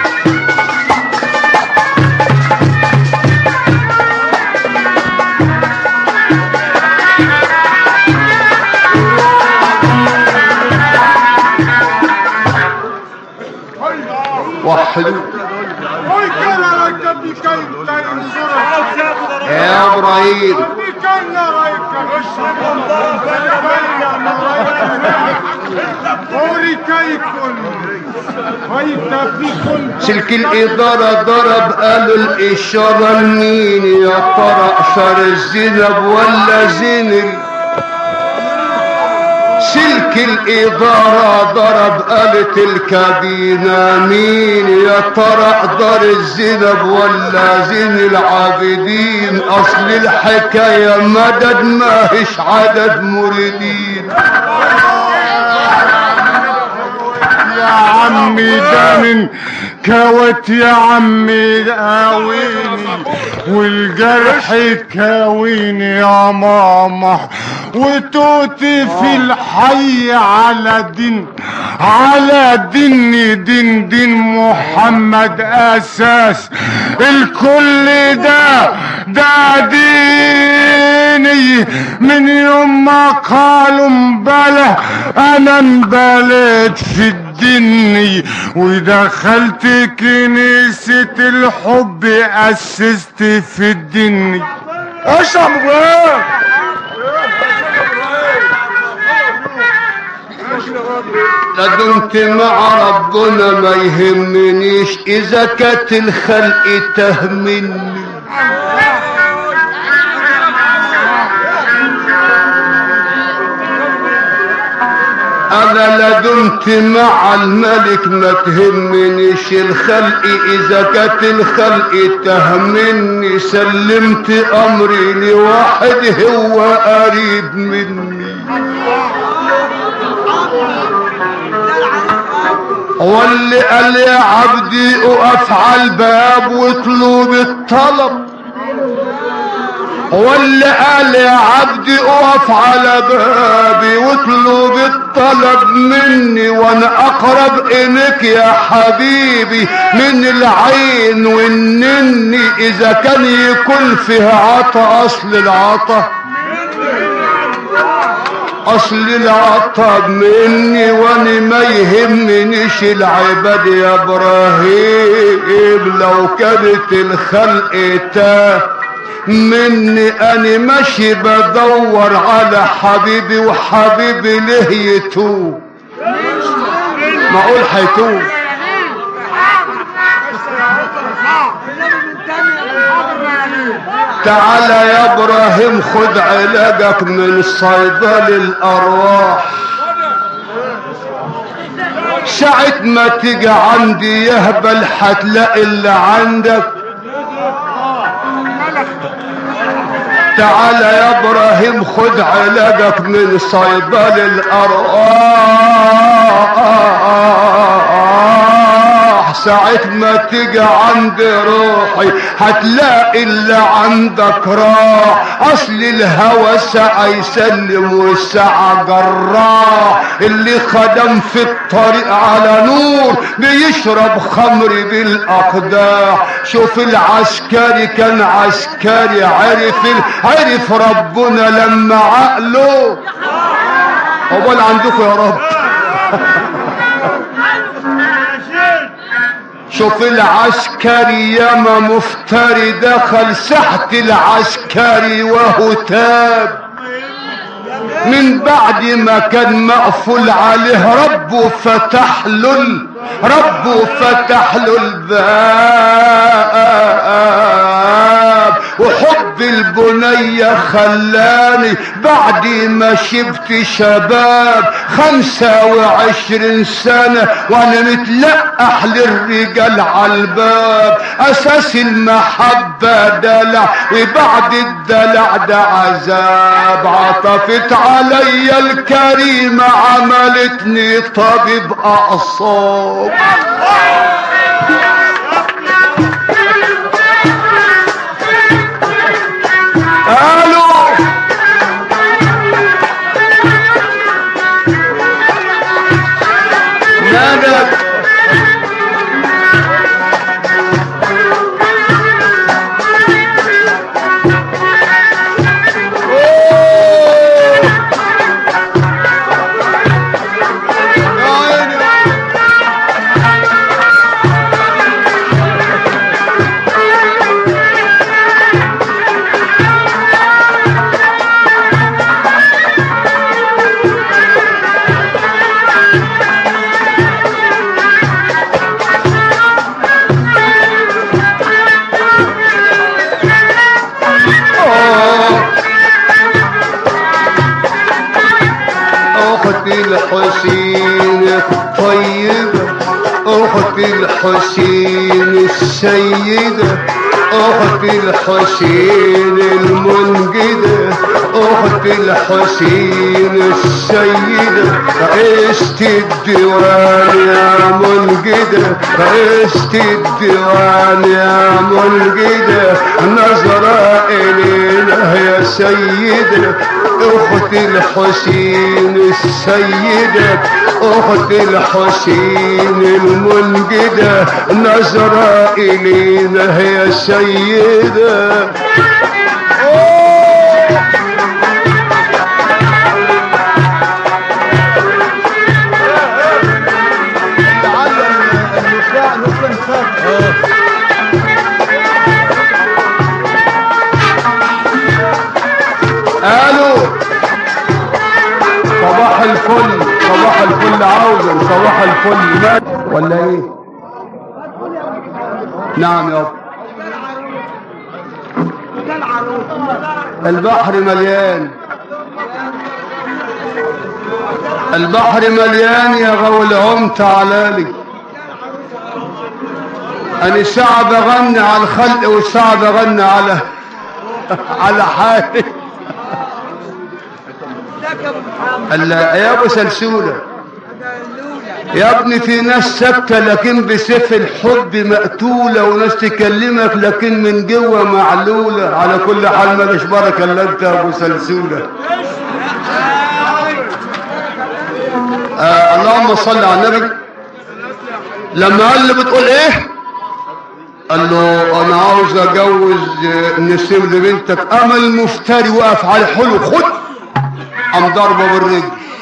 وحدوا Hoy kana rayka bikay tayin zura. يا ابراهيم Bikay na rayka. Hoy kay kun. Hoy tabi kun. سلك الإدارة ضرب قالوا الإشارة مين يا ترى أشار الزينب ولا زينب سلك الإدارة ضرب قالت الكابينة مين يا ترى أقدر الزينب ولا زين العابدين أصل الحكاية مدد ما هيش عدد مريدين يا عمي ده من كوت يا عمي قاويني والجرح كاويني يا ماما وتوتي في الحي على دين على دين دين دين محمد اساس الكل ده ده ديني من يوم ما قالوا مبلى انا مبلت في الدني ودخلت كنيسة الحب اسست في الدني اشرب ابراهيم لا دمت مع ربنا ما يهمنيش اذا كانت الخلق تهمني انا لا دمت مع الملك ما تهمنيش الخلق اذا كانت الخلق تهمني سلمت امري لواحد هو قريب مني واللي قال يا عبدي اقف على الباب واطلب الطلب واللي قال يا عبدي اقف على بابي واطلب الطلب مني وانا اقرب اليك يا حبيبي من العين والنني اذا كان يكون فيه عطا اصل العطا اصل العطب مني وانا ما يهمنيش العباد يا ابراهيم لو كانت الخلق تا مني انا ماشي بدور على حبيبي وحبيبي ليه يتوب معقول هيتوب تعال يا ابراهيم خد علاجك من صيدل الارواح ساعة ما تيجي عندي يهبل هتلاقي اللي عندك تعال يا ابراهيم خد علاجك من صيدل الارواح ساعة ما تيجي عند روحي هتلاقي اللي عندك راح اصل الهوى ساعة يسلم والساعة جراح اللي خدم في الطريق على نور بيشرب خمر بالاقداح شوف العسكري كان عسكري عرف ال- عرف ربنا لما عقله عقبال عندكم يا رب شوف العسكري ياما مفتري دخل ساحة العسكري وهو تاب من بعد ما كان مقفول عليه ربه فتح له ال- ربه فتح له الباب وحب البنية خلاني بعد ما شبت شباب خمسة وعشرين سنة وانا متلقح للرجال عالباب اساس المحبة دلع وبعد الدلع ده عذاب عطفت عليا الكريمة عملتني طبيب اعصاب قالوا نادت اختي الحسين الطيبة اختي الحسين السيدة اختي الحسين المنجدة اختي الحسين السيدة رئيسة الديوان يا منجدة رئيسة الديوان يا منجدة نظرة إلينا يا سيدة اختي الحسين السيدة اختي الحسين المنجدة نظرة إلينا يا سيدة قالوا صباح الفل صباح الفل عاوزا صباح الفل مات ولا ايه نعم يابا البحر مليان البحر مليان يا غول عم تعالالي انا ساعة بغني على الخلق وساعة بغني على على حالي قال لا يا ابو سلسوله يا ابني في ناس ساكته لكن بسيف الحب مقتوله وناس تكلمك لكن من جوه معلوله على كل حال مالش بركه الا انت يا ابو سلسوله آه اللهم صل على النبي لما قال له بتقول ايه قال له انا عاوز اجوز نسيم لبنتك امل مفتري وقف على حلو خد قام ضربه بالرجل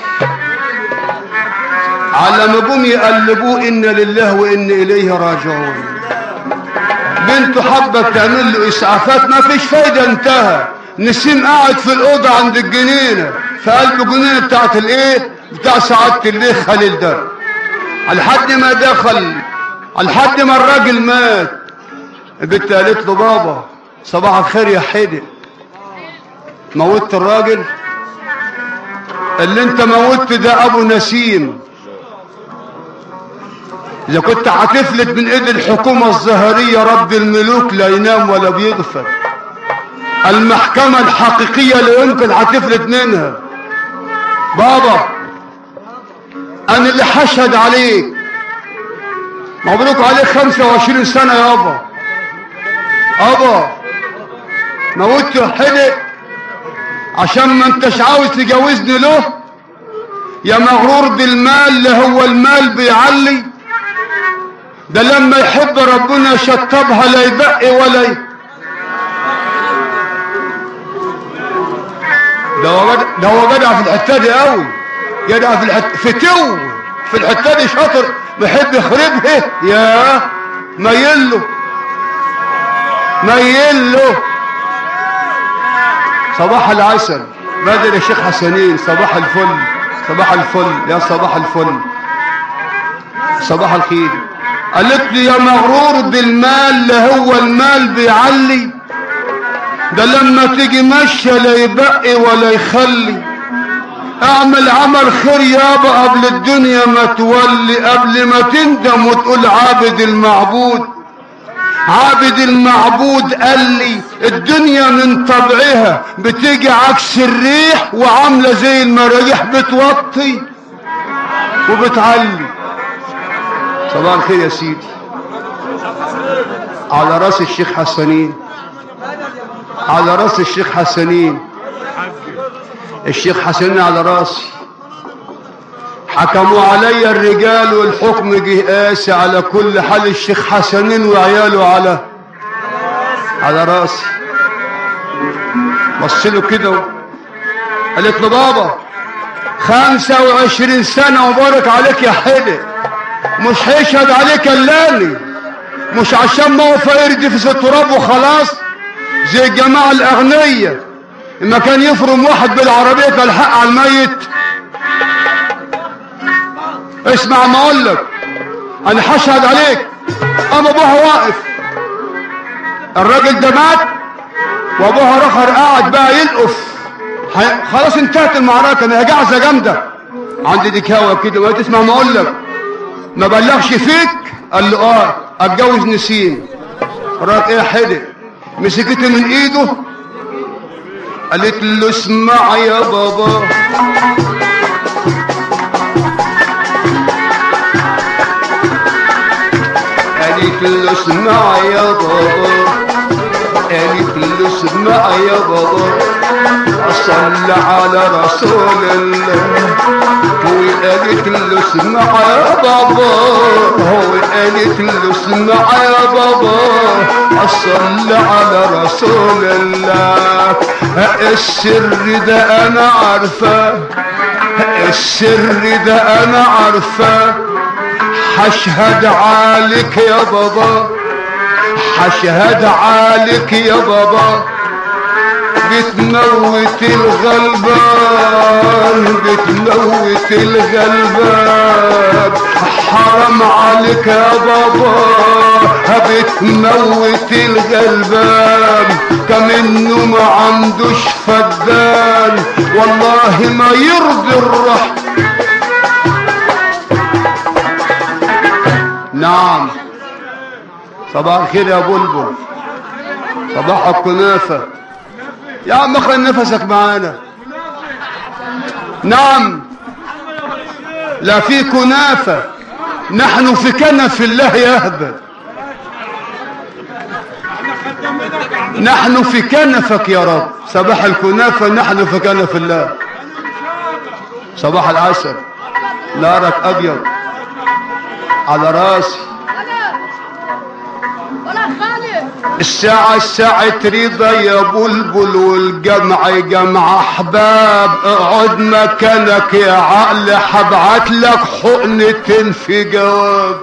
على ما جم يقلبوه ان لله وان اليه راجعون بنته حابه تعمل له اسعافات ما فيش فايده انتهى نسيم قاعد في الاوضه عند الجنينه في قلب الجنينه بتاعت الايه بتاع سعاده الليل خليل ده لحد ما دخل لحد ما الراجل مات البنت قالت له بابا صباح الخير يا حدق موتت الراجل اللي انت موتت ده ابو نسيم اذا كنت هتفلت من ايد الحكومة الظاهرية رب الملوك لا ينام ولا بيغفل المحكمة الحقيقية لا يمكن هتفلت منها بابا انا اللي حشهد عليك مبروك عليك 25 سنة يابا ابا موت حدق عشان ما انتش عاوز تجوزني له يا مغرور بالمال اللي هو المال بيعلي ده لما يحب ربنا يشطبها لا يبقي ولا ي... ده هو جدع ده هو جدع في الحته دي قوي جدع في الحته في تو في الحته دي شاطر بيحب يخربها يا ميل له ميل له صباح العسل بدر يا شيخ حسنين صباح الفل صباح الفل يا صباح الفل صباح الخير قالت لي يا مغرور بالمال اللي هو المال بيعلي ده لما تيجي ماشية لا يبقي ولا يخلي اعمل عمل خير يابا قبل الدنيا ما تولي قبل ما تندم وتقول عابد المعبود عابد المعبود قال لي الدنيا من طبعها بتيجي عكس الريح وعاملة زي المراجيح بتوطي وبتعلي صباح الخير يا سيدي على راس الشيخ حسنين على راس الشيخ حسنين الشيخ حسنين على راسي حكموا علي الرجال والحكم جه قاسي على كل حال الشيخ حسنين وعياله على على راسي بص له كده قالت له بابا خمسة وعشرين سنة وبارك عليك يا حدق مش هيشهد عليك اللاني مش عشان موقف يردي في التراب وخلاص زي الجماعة الأغنية لما كان يفرم واحد بالعربية كالحق على الميت اسمع ما اقول لك انا هشهد عليك اما ابوها واقف الراجل ده مات وابوها رخر قاعد بقى يلقف ح- خلاص انتهت المعركة ما هي جعزة جامدة عندي ديكاوة كده ما تسمع ما اقول لك ما بلغش فيك قال له اه اتجوز نسيم راك ايه حدق مسكته من ايده قالت له اسمع يا بابا قالت له اسمع يا بابا قالت له اسمع يا بابا صل على رسول الله وقالت له اسمع يا بابا وقالت له اسمع يا بابا صل على رسول الله السر ده انا عارفه السر ده انا عارفه حشهد عليك يا بابا حشهد عليك يا بابا بتموت الغلبان بتموت الغلبان حرام عليك يا بابا بتموت الغلبان كمنه ما عندوش فدان والله ما يرضي الرحمن نعم صباح الخير يا بلبل صباح الكنافة يا عم اخرج نفسك معانا نعم لا في كنافة نحن في كنف الله يهبل نحن في كنفك يا رب صباح الكنافة نحن في كنف الله صباح العسل نارك أبيض على راسي ولا خالد الساعة الساعة رضا يا بلبل والجمع جمع أحباب اقعد مكانك يا عقل حبعت لك حقنة في جواب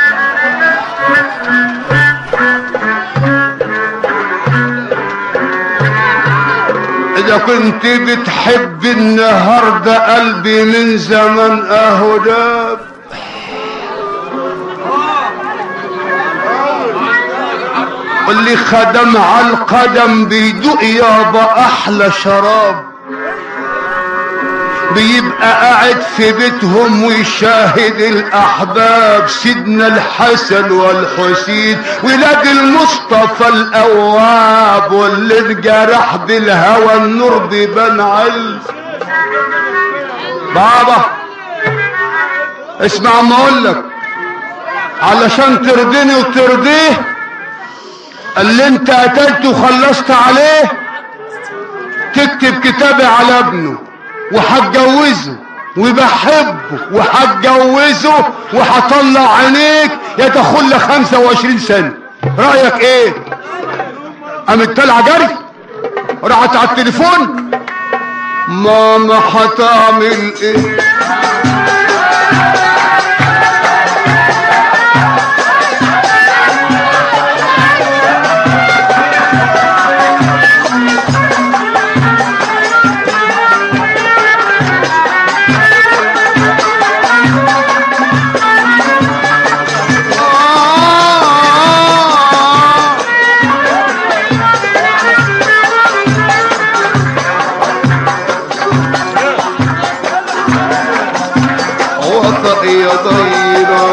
إذا كنت بتحب النهاردة قلبي من زمن أهو داب اللي خدم على القدم بيدوق يابا احلى شراب بيبقى قاعد في بيتهم ويشاهد الاحباب سيدنا الحسن والحسين ولاد المصطفى الاواب واللي انجرح بالهوى النور بيبان علم بابا اسمع ما اقول لك علشان ترضيني وترضيه اللي انت قتلته وخلصت عليه تكتب كتابي على ابنه وهتجوزه وبحبه وهتجوزه وهطلع عينيك يا تاخد لك 25 سنه رايك ايه قامت طالعه جري راحت على التليفون ماما هتعمل ايه وفق يا ضينا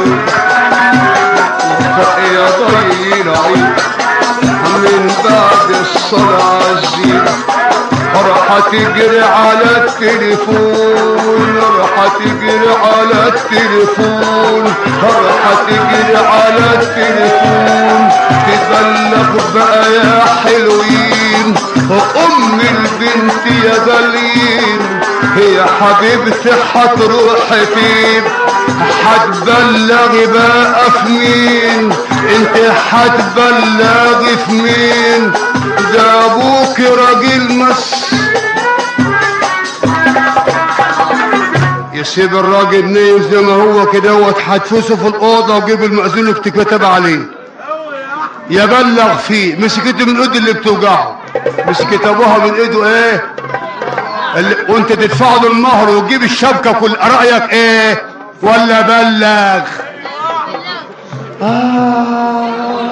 وفق يا ضينا من بعد الصلاة الزين راح تجري على التليفون راح تجري على التليفون راح تجري على التليفون تبلغ بقى يا حلوين ام البنت يا غاليين هي حبيبتي هتروح فين هتبلغي بقى في مين انت هتبلغي في مين ده ابوك راجل مس يسيب الراجل نايم زي ما هو كده وت هتفوسه في الاوضه وجيب المأذون يكتب كتاب عليه يبلغ فيه مسكته من ايده اللي بتوجعه مسكت ابوها من ايده ايه اللي وانت تدفع له المهر وتجيب الشبكه كل رايك ايه ولا بلغ آه.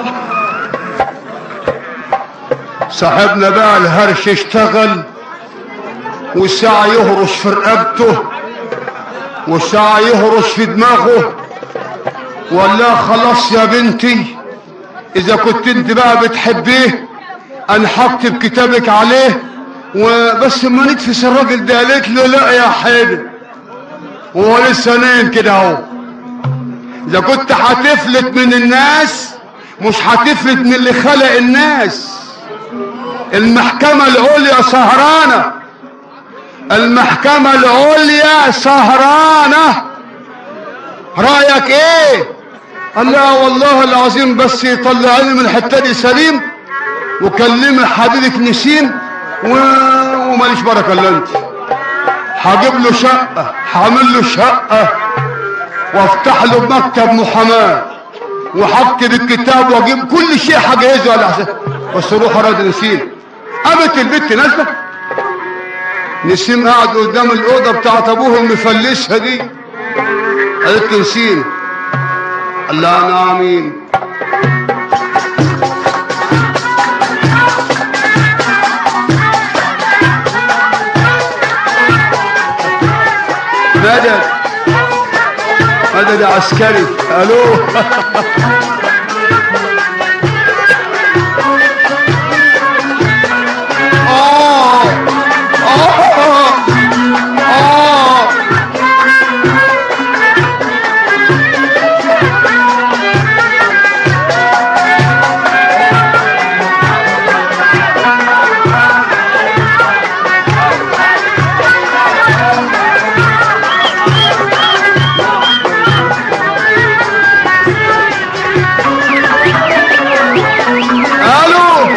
صاحبنا بقى الهرش اشتغل والساعة يهرش في رقبته والساعة يهرش في دماغه ولا خلاص يا بنتي اذا كنت انت بقى بتحبيه انا هكتب كتابك عليه وبس ما نتفس الراجل ده قالت له لا يا حبيبي هو لسه نايم كده اهو اذا كنت هتفلت من الناس مش هتفلت من اللي خلق الناس المحكمة العليا سهرانة المحكمة العليا سهرانة رأيك ايه قال لا والله العظيم بس يطلعني من الحتة دي سليم وكلمي حبيبك نسيم و... وماليش بركة الا انت هجيب له شقة هعمل له شقة وافتح له مكتب محاماة وهكتب الكتاب واجيب كل شيء هجهزه على حساب بس روح اراد نسيم قامت البت نازله نسيم قاعد قدام الاوضه بتاعت ابوه المفلسها دي قالت له نسيم قال لها انا امين مدد مدد يا عسكري الو آه آه آه الو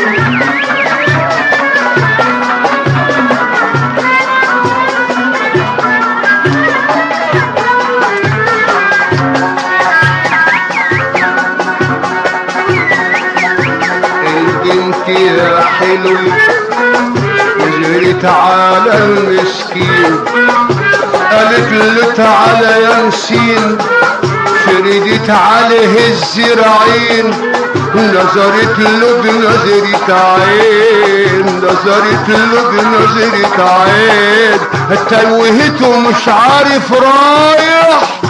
البنت يا حلو جريت على المسكين قالت له تعالى يا نسين فردت عليه الزراعين نظرت له بنظرة عين نظرت له بنظرة عين توهته مش عارف رايح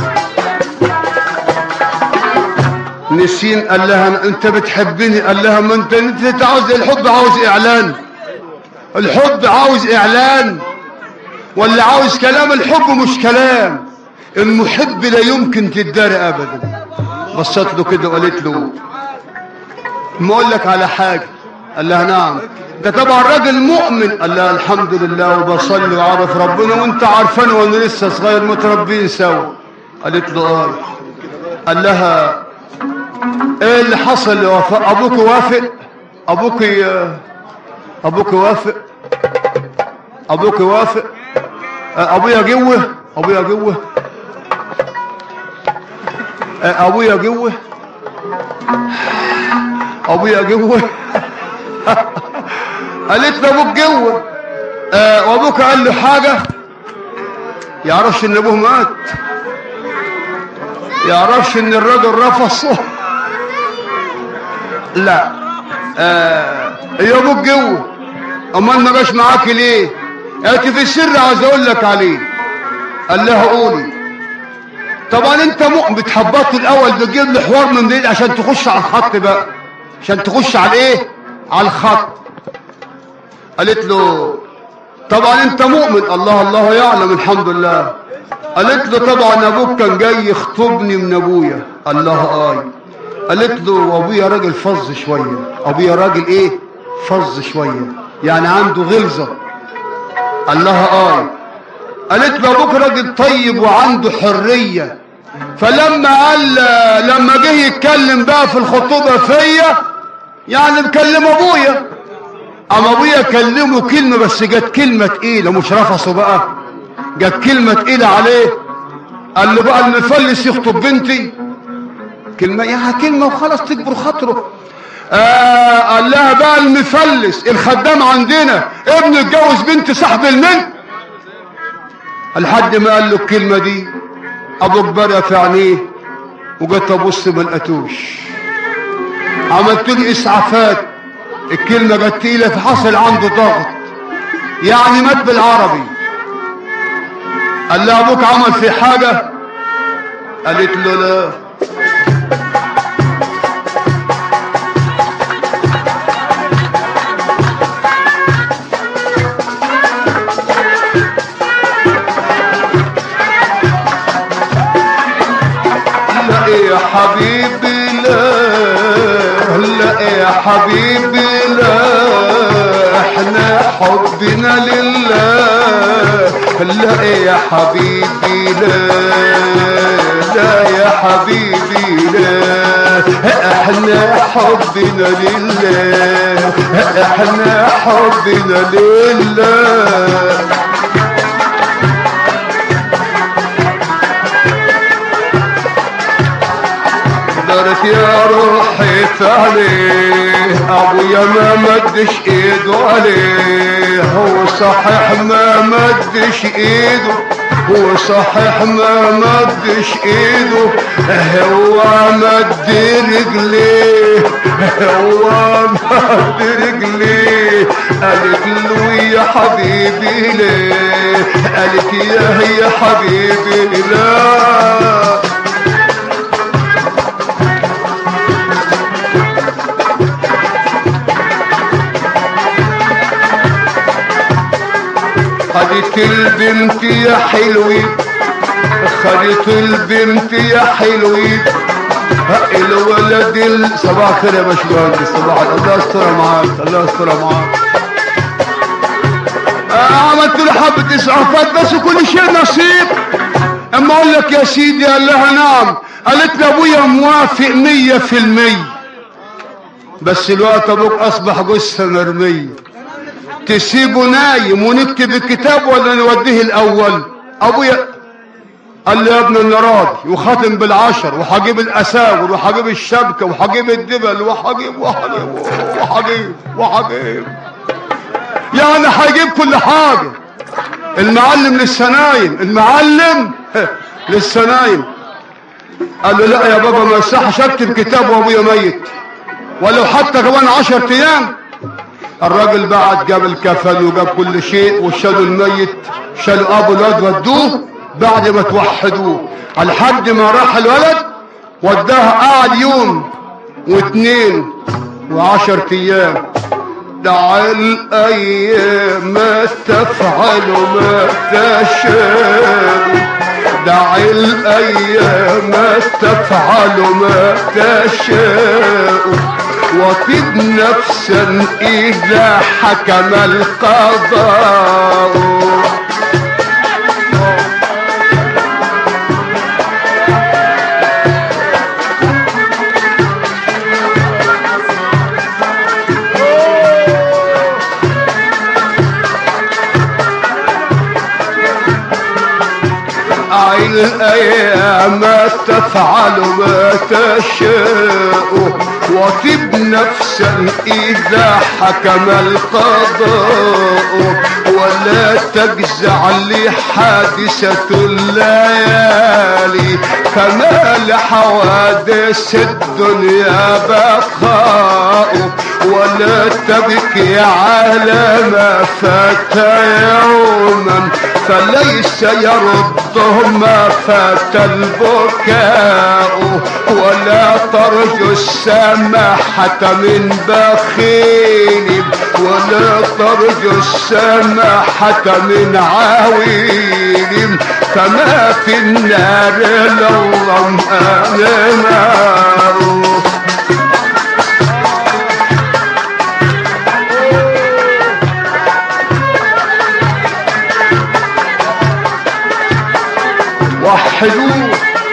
نسين قال لها انت بتحبني قال لها ما انت انت عاوز الحب عاوز اعلان الحب عاوز اعلان ولا عاوز كلام الحب مش كلام المحب لا يمكن تداري ابدا بصت له كده وقالت له ما اقول لك على حاجه قال لها نعم ده طبعا راجل مؤمن قال لها الحمد لله وبصلي وعارف ربنا وانت عارفاني وانا لسه صغير متربيين سوا قالت له اه قال لها ايه اللي حصل يا وفاء ابوك وافق ابوك ابوك وافق ابوك وافق ابويا جوه ابويا جوه ابويا جوه ابويا جوه قالت له ابوك جوه آه وابوك قال له حاجه يعرفش ان ابوه مات يعرفش ان الراجل رفصه لا آه يا ابوك جوه امال ما جاش معاك ليه قالت في السر عايز اقول لك عليه قال لها قولي طبعا انت مؤمن بتحبطه الاول بتجيب لي حوار من بعيد عشان تخش على الخط بقى عشان تخش على ايه على الخط قالت له طبعا انت مؤمن الله الله يعلم الحمد لله قالت له طبعا ابوك كان جاي يخطبني من ابويا الله اي قالت له وابويا راجل فظ شويه ابويا راجل ايه فظ شويه يعني عنده غلظه الله اه قالت له ابوك راجل طيب وعنده حريه فلما قال لما جه يتكلم بقى في الخطوبه فيا يعني مكلم ابويا اما ابويا كلمه كلمه بس جت كلمه تقيله مش رفصه بقى جت كلمه تقيله عليه قال له بقى المفلس يخطب بنتي كلمه يعني كلمه وخلاص تكبر خاطره آه قال لها بقى المفلس الخدام عندنا ابنه اتجوز بنت صاحب الملك لحد ما قال له الكلمه دي ابو كبر في عينيه وجيت ابص ما لقيتوش عملت لي اسعافات الكلمه جت تقيله فحصل عنده ضغط يعني مات بالعربي قال لها ابوك عمل في حاجه قالت له لا لا يا حبيبي لا لا يا حبيبي لا احنا حبنا لله لا يا حبيبي لا لا يا حبيبي لا احنا حبنا لله احنا حبنا لله قدرت يا روحي عليه ابويا ما مدش ايده عليه هو صحيح ما مدش ايده هو صحيح ما مدش ايده هو مد رجليه هو مد رجليه قالت له يا حبيبي ليه قالت يا يا حبيبي لا خدت البنت يا حلوي خدت البنت يا حلوي الولد ال... صباح الخير يا باشمهندس صباح الله يستر معاك الله يستر معاك آه، عملت له حبة اسعافات بس كل شيء نصيب اما اقول لك يا سيدي قال لها نعم قالت لي ابويا موافق مية في المية بس الوقت ابوك اصبح جثة مرمية تسيبه نايم ونكتب الكتاب ولا نوديه الاول ابويا قال لي يا ابن انا راضي وخاتم بالعشر وهجيب الاساور وهجيب الشبكه وهجيب الدبل وهجيب وهجيب وهجيب وهجيب يعني هيجيب كل حاجه المعلم لسه نايم المعلم لسه نايم قال له لا يا بابا ما يصحش اكتب كتاب وابويا ميت ولو حتى كمان عشر ايام الراجل بعد جاب الكفن وجاب كل شيء وشالوا الميت شالوا ابو الواد ودوه بعد ما توحدوه لحد ما راح الولد وداه قعد يوم واثنين وعشر ايام دع الايام تفعل ما تشاء دع الايام تفعل ما تشاء وطب نفسا اذا حكم القضاء عين الأيام تفعل ما تشاء وطب نفسا إذا حكم القضاء ولا تجزع لحادثة الليالي فما لحوادث الدنيا بقاء ولا تبكي على ما فات يوما فليس يرده ما فات البكاء ولا ترجو السماحة من بخيل ولا ترجو السماحة من عويل فما في النار إلا الظمآن نار وحدوه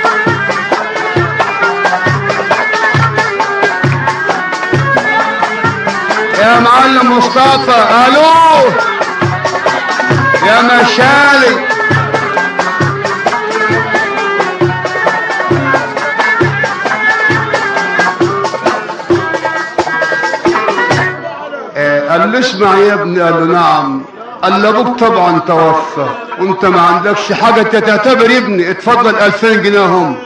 يا معلم مصطفى الو يا مشالي آه، قال له اسمع يا ابني قال له نعم قال له ابوك طبعا توفى وانت ما عندكش حاجه انت تعتبر ابني اتفضل 2000 جنيه هم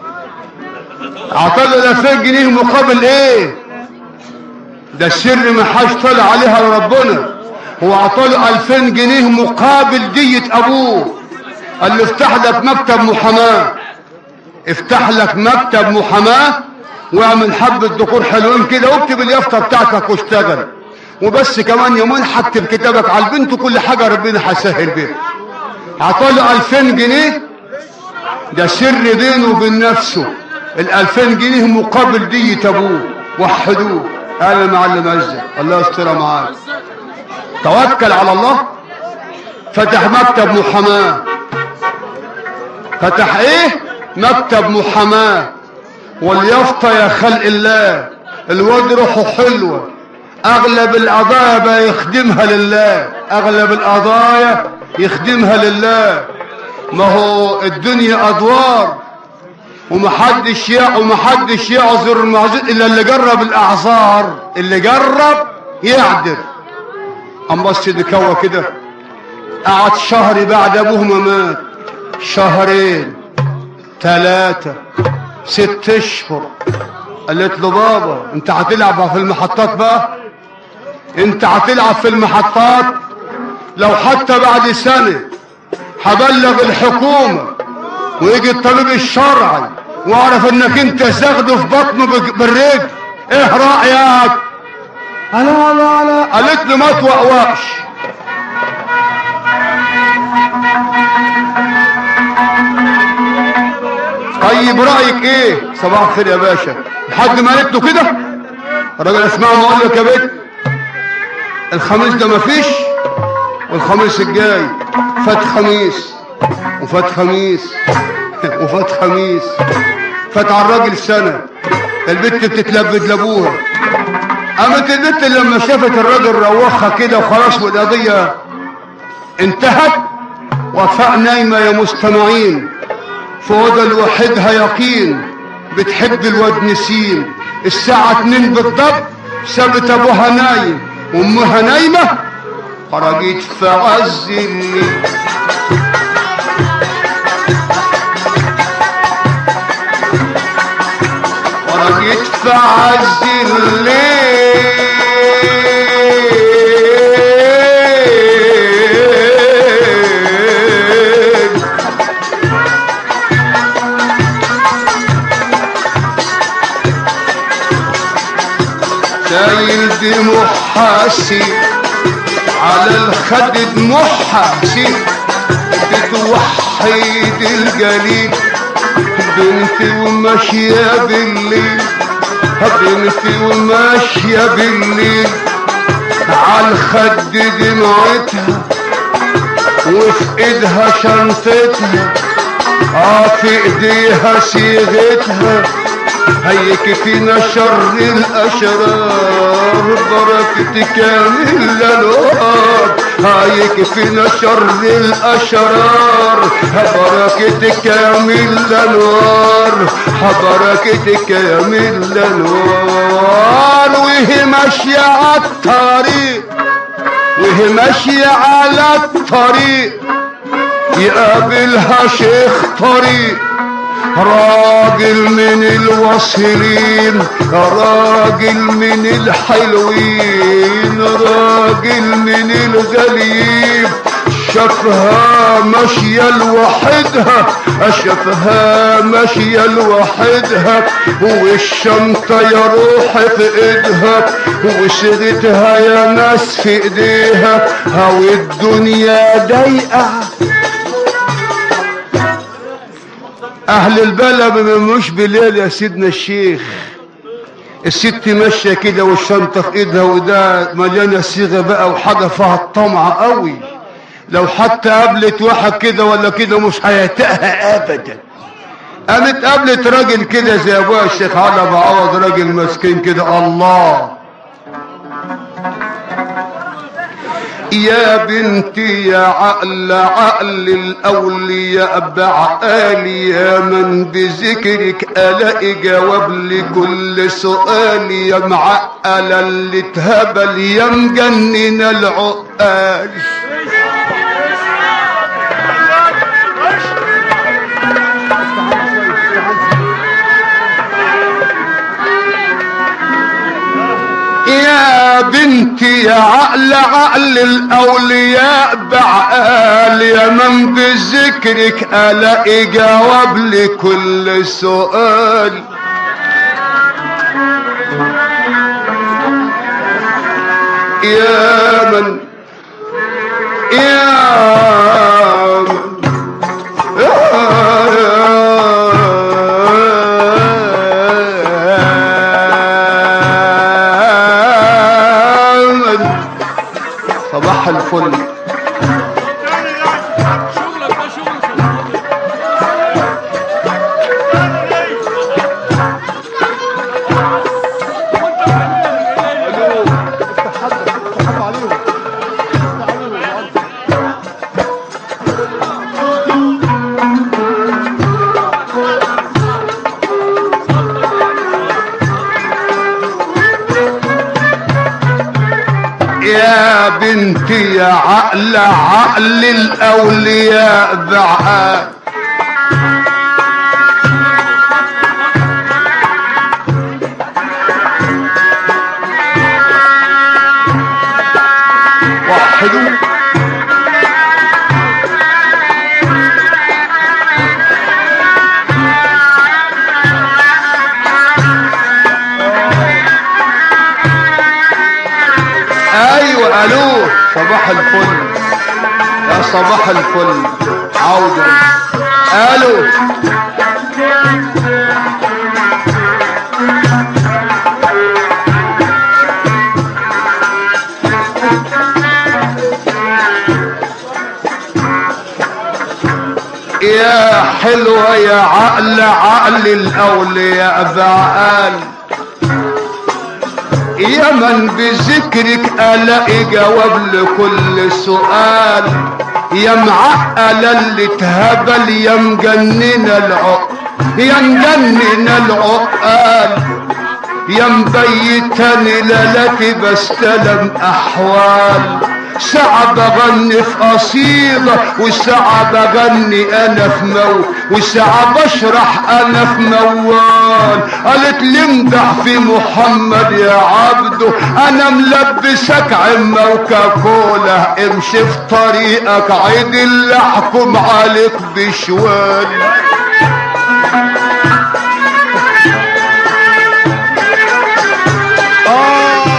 اعطاه 2000 جنيه مقابل ايه ده السر ما حاش طلع عليها لربنا هو اعطاله 2000 جنيه مقابل دية ابوه قال له افتح لك مكتب محاماة افتح لك مكتب محاماة واعمل حبة دكور حلوين كده واكتب اليافطة بتاعتك واشتغل وبس كمان يومين هكتب كتابك على البنت وكل حاجة ربنا هيسهل بيها اعطاله 2000 جنيه ده سر بينه وبين نفسه ال 2000 جنيه مقابل دية ابوه وحدوه قال المعلم عزة الله يسترها معاك توكل على الله فتح مكتب محاماة فتح ايه مكتب محاماة واليافطة يا خلق الله الواد روحه حلوة اغلب القضايا بقى يخدمها لله اغلب القضايا يخدمها لله ما هو الدنيا ادوار ومحدش يع ومحدش يعذر المعذور الا اللي جرب الاعذار اللي جرب يعذر اما السيد كوا كده قعد شهر بعد ابوه ما مات شهرين ثلاثة ست اشهر قالت له بابا انت هتلعب في المحطات بقى انت هتلعب في المحطات لو حتى بعد سنة هبلغ الحكومة ويجي الطبيب الشرعي واعرف انك انت زغده في بطنه بج- بالرجل ايه رأيك لا لا لا قالت له ما توقوقش طيب رأيك ايه صباح الخير يا باشا لحد ما قالت له كده الراجل اسمعه ما اقول لك يا بيت الخميس ده مفيش والخميس الجاي فات خميس وفات خميس وفات خميس فات على الراجل سنة البت بتتلبد لابوها قامت البت لما شافت الراجل روخها كده وخلاص والقضية انتهت وفاء نايمة يا مستمعين فوضل وحدها يقين بتحب الواد نسيم الساعة اتنين بالضبط سابت ابوها نايم وامها نايمة خرجت في عز الليل خرجت في عز الليل سايل دموع حاسي على الخد دموع حاسي بتوحد الجليل بنتي وماشية بالليل بنتي وماشية بالليل عالخد دمعتها وفي ايدها شنطتها اه في ايديها صيغتها هيك فينا شر الاشرار بركة كامل الانوار هيك فينا شر الاشرار بركة كامل الانوار بركة كامل الانوار وهي ماشية عالطريق وهي ماشية على الطريق يقابلها شيخ طريق راجل من الواصلين راجل من الحلوين راجل من الغليب شافها ماشية لوحدها شافها ماشية لوحدها والشنطة يا روح في ايدها وصيغتها يا ناس في ايديها او الدنيا ضيقة اهل البلد مش بالليل يا سيدنا الشيخ الست ماشيه كده والشنطه في ايدها وده مليانه صيغه بقى وحاجه فيها الطمع قوي لو حتى قابلت واحد كده ولا كده مش هيتقها ابدا قامت قابلت راجل كده زي ابويا الشيخ علي بعوض راجل مسكين كده الله يا بنتي يا عقل عقل الأولياء بعقالي يا من بذكرك ألاقي جواب لكل سؤال يا معقلة اللي اتهبل يا مجنن العقال يا بنتي يا عقل عقل الأولياء بعقال يا من بذكرك ألاقي جواب لكل سؤال يا من يا من صباح الفل يا بنتي يا عقل عقل الأولياء بعقل وحدوا ايوه الو صباح الفل يا صباح الفل عودا الو يا حلوة يا عقل عقل الأولياء بعقل يا من بذكرك الاقي جواب لكل سؤال يا معقل اللي اتهبل يا مجنن العق يا مجنن العقال يا مبيتني ليلتي بستلم احوال ساعة بغني في قصيدة وساعة بغني انا في مو وساعة بشرح انا في موال قالت لي امدح في محمد يا عبده انا ملبسك عمة وكاكولا امشي في طريقك عيد اللي احكم عليك بشوال آه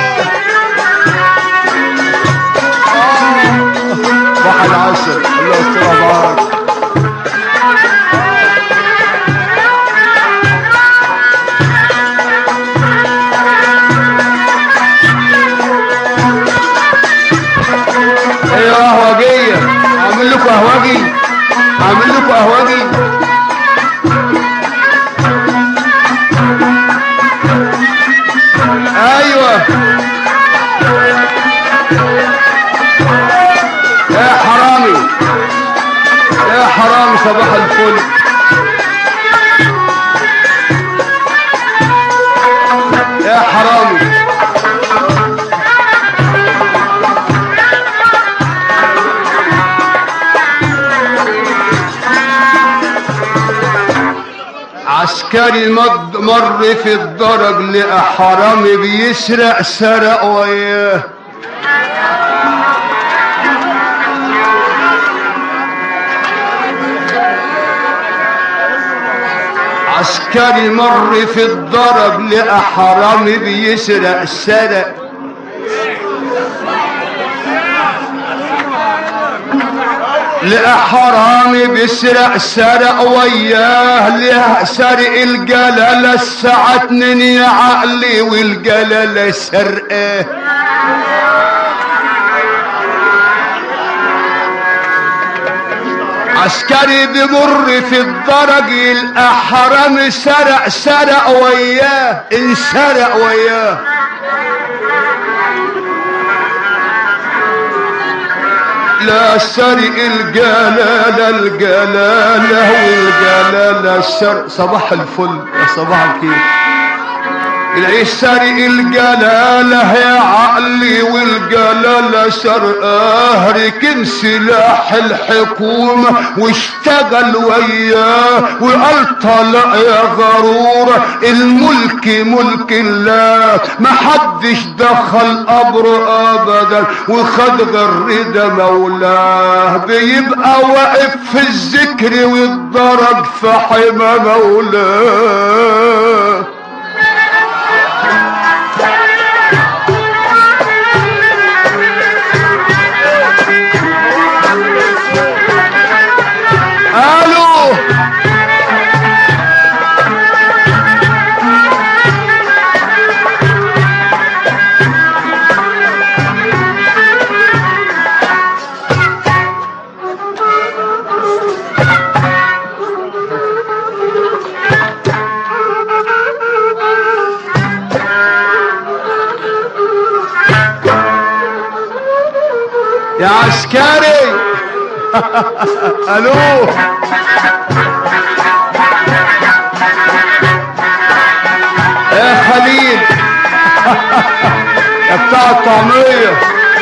ايوه يا حرامي يا حرامي صباح الفل يا حرامي عسكري مد مر في الدرج لقى حرامي بيسرق سرق وياه عسكري مر في الدرج لقى حرامي بيسرق سرق لقى حرامي بيسرق سرق وياه ليه سرق الجلالة الساعة اتنين يا عقلي والجلالة سرقاه عسكري بيمر في الدرج يلقى حرامي سرق سرق وياه انسرق وياه لا سرق الجلالة الجلالة والجلالة السرق صباح الفل يا صباح الخير العيش سرق الجلالة يا عقلي والجلالة سرقاه ركن سلاح الحكومة واشتغل وياه وقال طلع يا غرور الملك ملك الله محدش دخل قبره ابدا وخد غير رضا مولاه بيبقى واقف في الذكر والضرب في حمى مولاه الو يا عسكري الو يا خليل يا بتاع الطعمية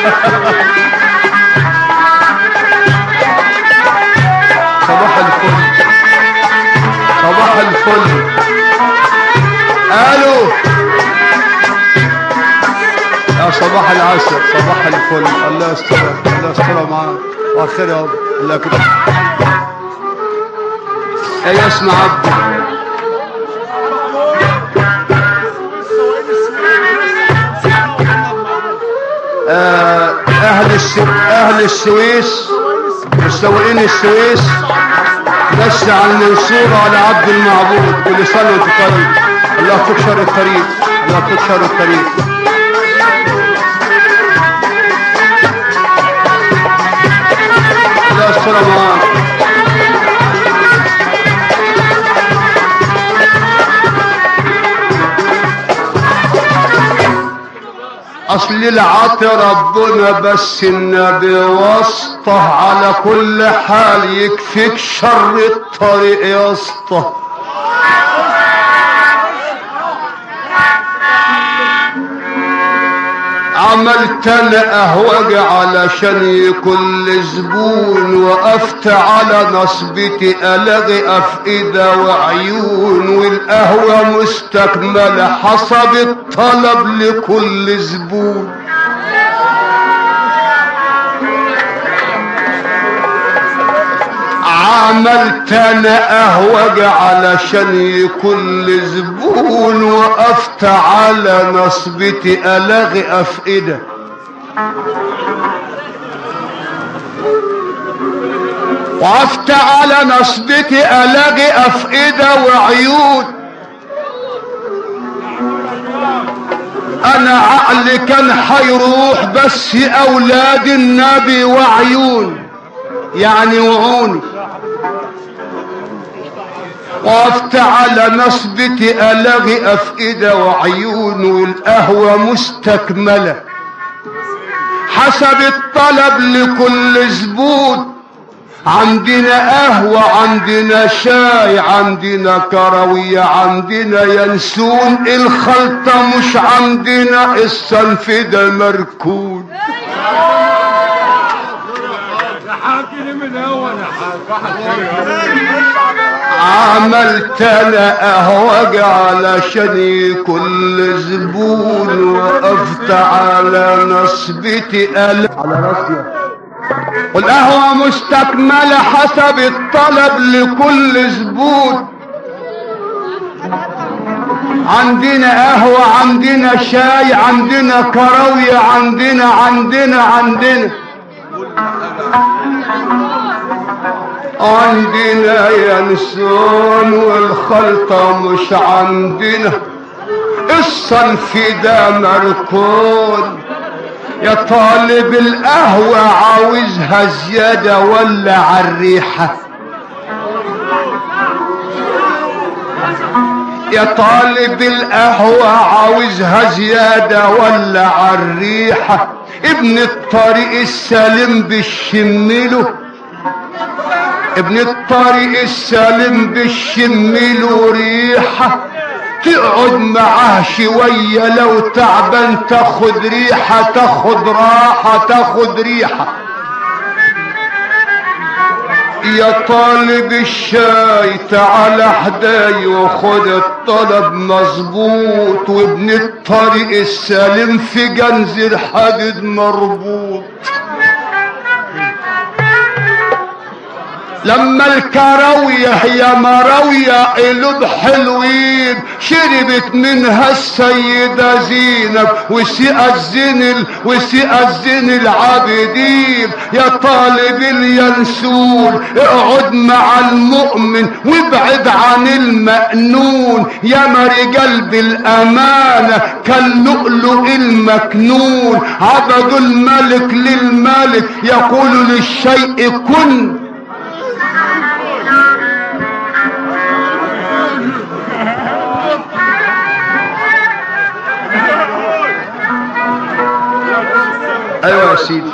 صباح الفل صباح الفل الو يا صباح العسل صباح الفل الله يسترها الله يسترها معاك واخر يا رب الله يكرمك ايه اسمع عبد آه، اهل الس... اهل السويس مستوئين السويس بس على المنصورة على عبد المعبود كل سنة وانت طيب الله تكشر الطريق الله تكشر الطريق الله يستر معاك اصل العطي ربنا بس النبي واسطه على كل حال يكفيك شر الطريق يا اسطى عملت انا اهوج علشان يكون زبون وقفت على نصبتي الغي افئده وعيون والقهوه مستكمله حسب الطلب لكل زبون عملت انا اهوج علشان يكون زبون وقفت على نصبتي الغي افئده وقفت على نصبتي الغي افئده وعيون انا عقلي كان حيروح بس اولاد النبي وعيون يعني وعوني وقفت على نصبة ألغي أفئدة وعيون والقهوة مستكملة حسب الطلب لكل زبون عندنا قهوة عندنا شاي عندنا كروية عندنا ينسون الخلطة مش عندنا الصنف ده مركون حاكي من اول يا حاج عملت انا قهوة علشان كل زبون وقفت على نصبتي قال على راسي والقهوة مستكملة حسب الطلب لكل زبون عندنا قهوة عندنا شاي عندنا كراوية عندنا عندنا عندنا عندنا ينسون والخلطة مش عندنا الصنف ده مركون يا طالب القهوة عاوزها زيادة ولا عالريحة يا طالب القهوة عاوزها زيادة ولا عالريحة ابن الطريق السالم بالشمله ابن الطريق السالم بالشمله ريحة تقعد معاه شوية لو تعبان تاخد ريحة تاخد راحة تاخد ريحة يا طالب الشاي تعال حداي وخد الطلب مظبوط وابن الطريق السالم في جنز الحديد مربوط لما الكراوية هي مراوية قلوب حلوين شربت منها السيدة زينب وسقى الزين وسقى الزين العابدين يا طالب الينسون اقعد مع المؤمن وابعد عن المأنون يا رجال بالأمانة كاللؤلؤ المكنون عبدوا الملك للملك يقول للشيء كن ايوه يا سيدي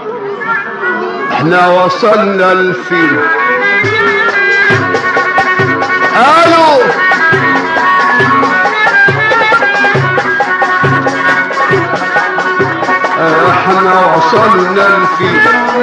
احنا وصلنا الفيل الو احنا وصلنا الفيل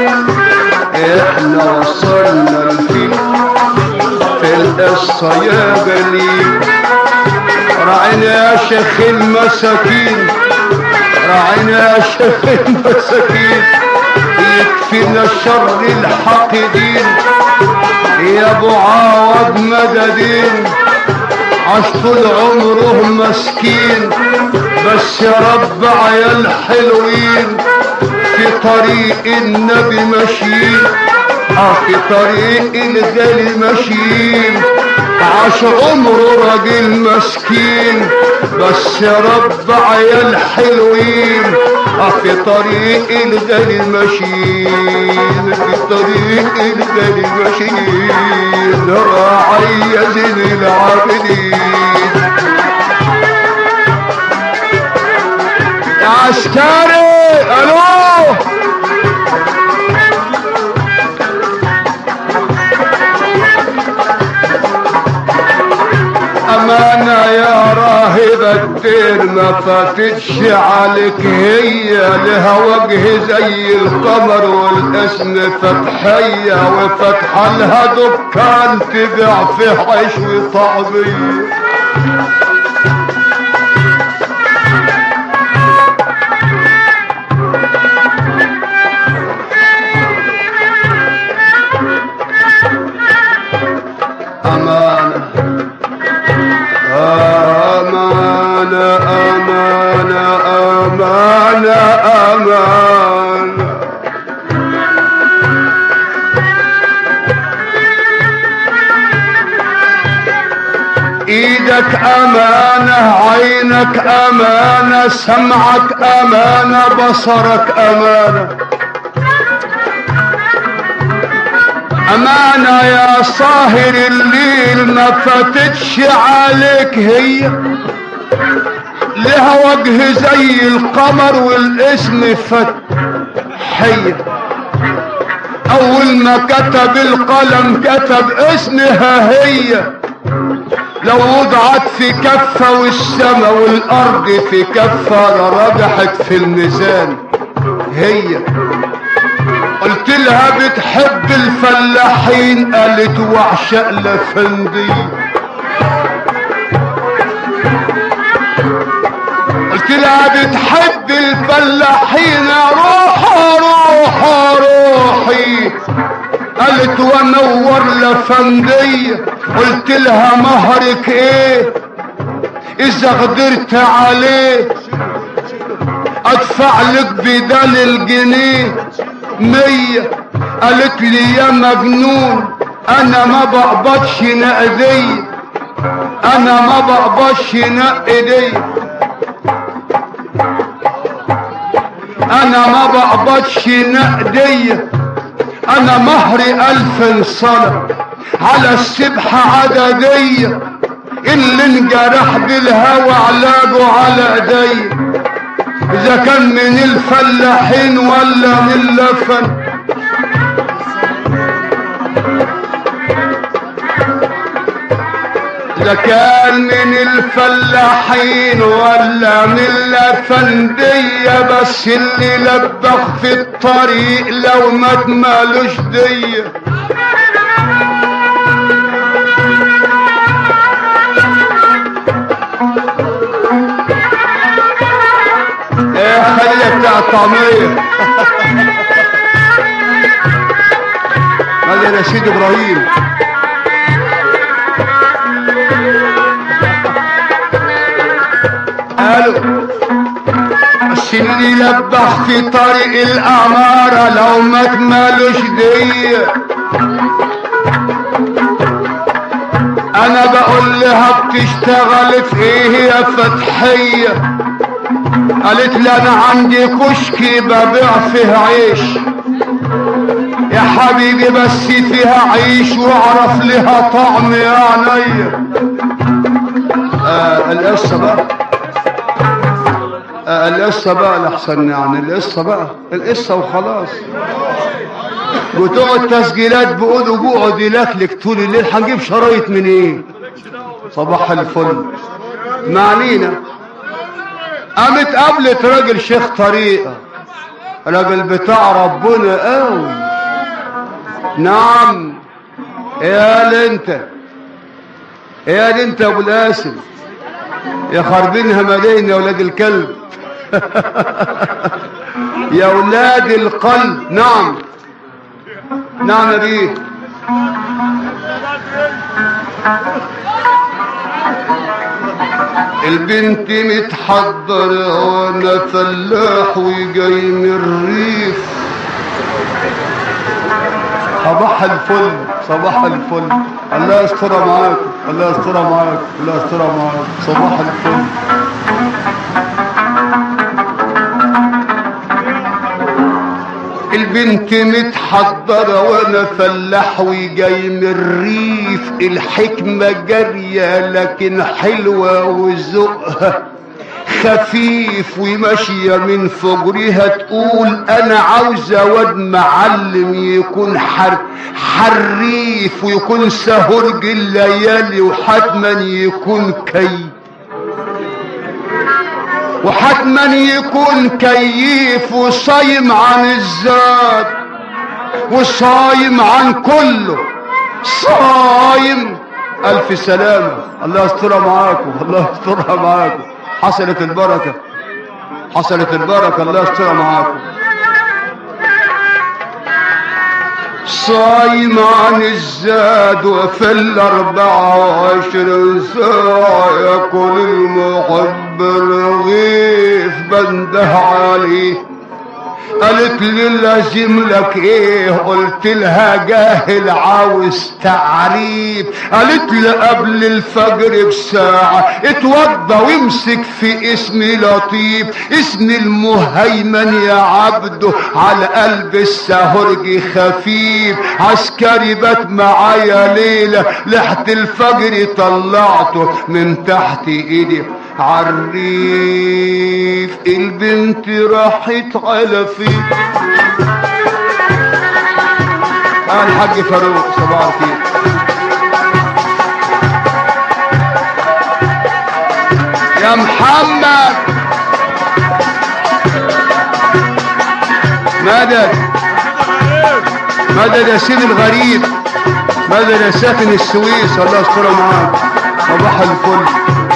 احنا وصلنا الفيل في القصة يا بليل راعينا يا شيخ المساكين راعينا يا شيخ المساكين يكفينا شر الحاقدين يا ابو عوض مددين عاش طول عمره مسكين بس يا رب عيال حلوين في طريق النبي ماشيين اه في طريق الغالي ماشيين عاش عمره راجل مسكين بس يا رب عيال حلوين اه في طريق الغالي ماشيين في طريق الغالي ماشيين راعي يا زين العابدين يا عسكري الو أمانة يا راهب الدير ما فاتتش عليك هي لها وجه زي القمر والاسم فتحية وفتح لها دكان تبيع في عيش وطعمية أمانة أمانة أمانة أمانة أمانة ايدك امانة عينك امانة سمعك امانة بصرك امانة أمانة يا صاهر الليل ما فاتتش عليك هي لها وجه زي القمر والاسم فتحية أول ما كتب القلم كتب اسمها هي لو وضعت في كفة والسماء والأرض في كفة لرجحت في الميزان هي قلت لها بتحب الفلاحين قالت وعشق لفندي قلت لها بتحب الفلاحين روح روح روحي قالت ونور لفندي قلت لها مهرك ايه اذا قدرت عليه ادفع لك بدل الجنيه مية قالت لي يا مجنون انا ما بقبضش نقدية انا ما بقبضش نقدية انا ما بقبضش نقدية انا مهري الف صلاة على السبحة عددية اللي انجرح بالهوى علاجه على ايديا اذا كان من الفلاحين ولا من لفن اذا كان من الفلاحين ولا من الافندية بس اللي لبخ في الطريق لو مات مالوش ديه ايه خليه بتاع الطعمية هذا رشيد ابراهيم قالوا اللي لبخ في طريق الأمارة لو مات مالوش ديه انا بقول لها بتشتغل في ايه يا فتحية قالت لي انا عندي كشك ببيع فيه عيش يا حبيبي بس فيها عيش واعرف لها طعم يا عينيا آه القصة بقى آه القصة بقى لحسن يعني القصة بقى القصة وخلاص بتوع التسجيلات بيقولوا بقعد يلكلك طول الليل هنجيب شرايط من ايه صباح الفل معنينا قامت قابلت راجل شيخ طريقة راجل بتاع ربنا قوي نعم يا لنت يا لنت يا ابو القاسم يا خربينها ملايين يا ولاد الكلب يا ولاد القلب نعم نعم يا بيه البنت متحضرة وانا فلاح وجاي من الريف صباح الفل صباح الفل الله يسترها معاكم الله يسترها معاكم الله يسترها معاكم صباح الفل البنت متحضرة وانا فلاح وجاي من الريف الحكمة جارية لكن حلوة وذوقها خفيف وماشية من فجرها تقول انا عاوزة واد معلم يكون حر حريف ويكون سهرج الليالي وحتما يكون كي وحتما يكون كيف وصايم عن الذات وصايم عن كله صايم الف سلامة الله يسترها معاكم الله يسترها معاكم حصلت البركة حصلت البركة الله يسترها معاكم صايم عن الزاد وفي الأربعة وعشرين ساعة ياكل المحب الرغيف بنده عليه قالت لي لازم لك ايه قلت لها جاهل عاوز تعريف قالت لي قبل الفجر بساعة اتوضى وامسك في اسمي لطيف اسم المهيمن يا عبده على قلب السهرج خفيف عسكري بات معايا ليلة لحت الفجر طلعته من تحت ايدي عالريف البنت راحت على فيه قال الحاج فاروق صباح الخير يا محمد مدد مدد يا سيدي الغريب مدد يا ساكن السويس الله يسترها معاك صباح الفل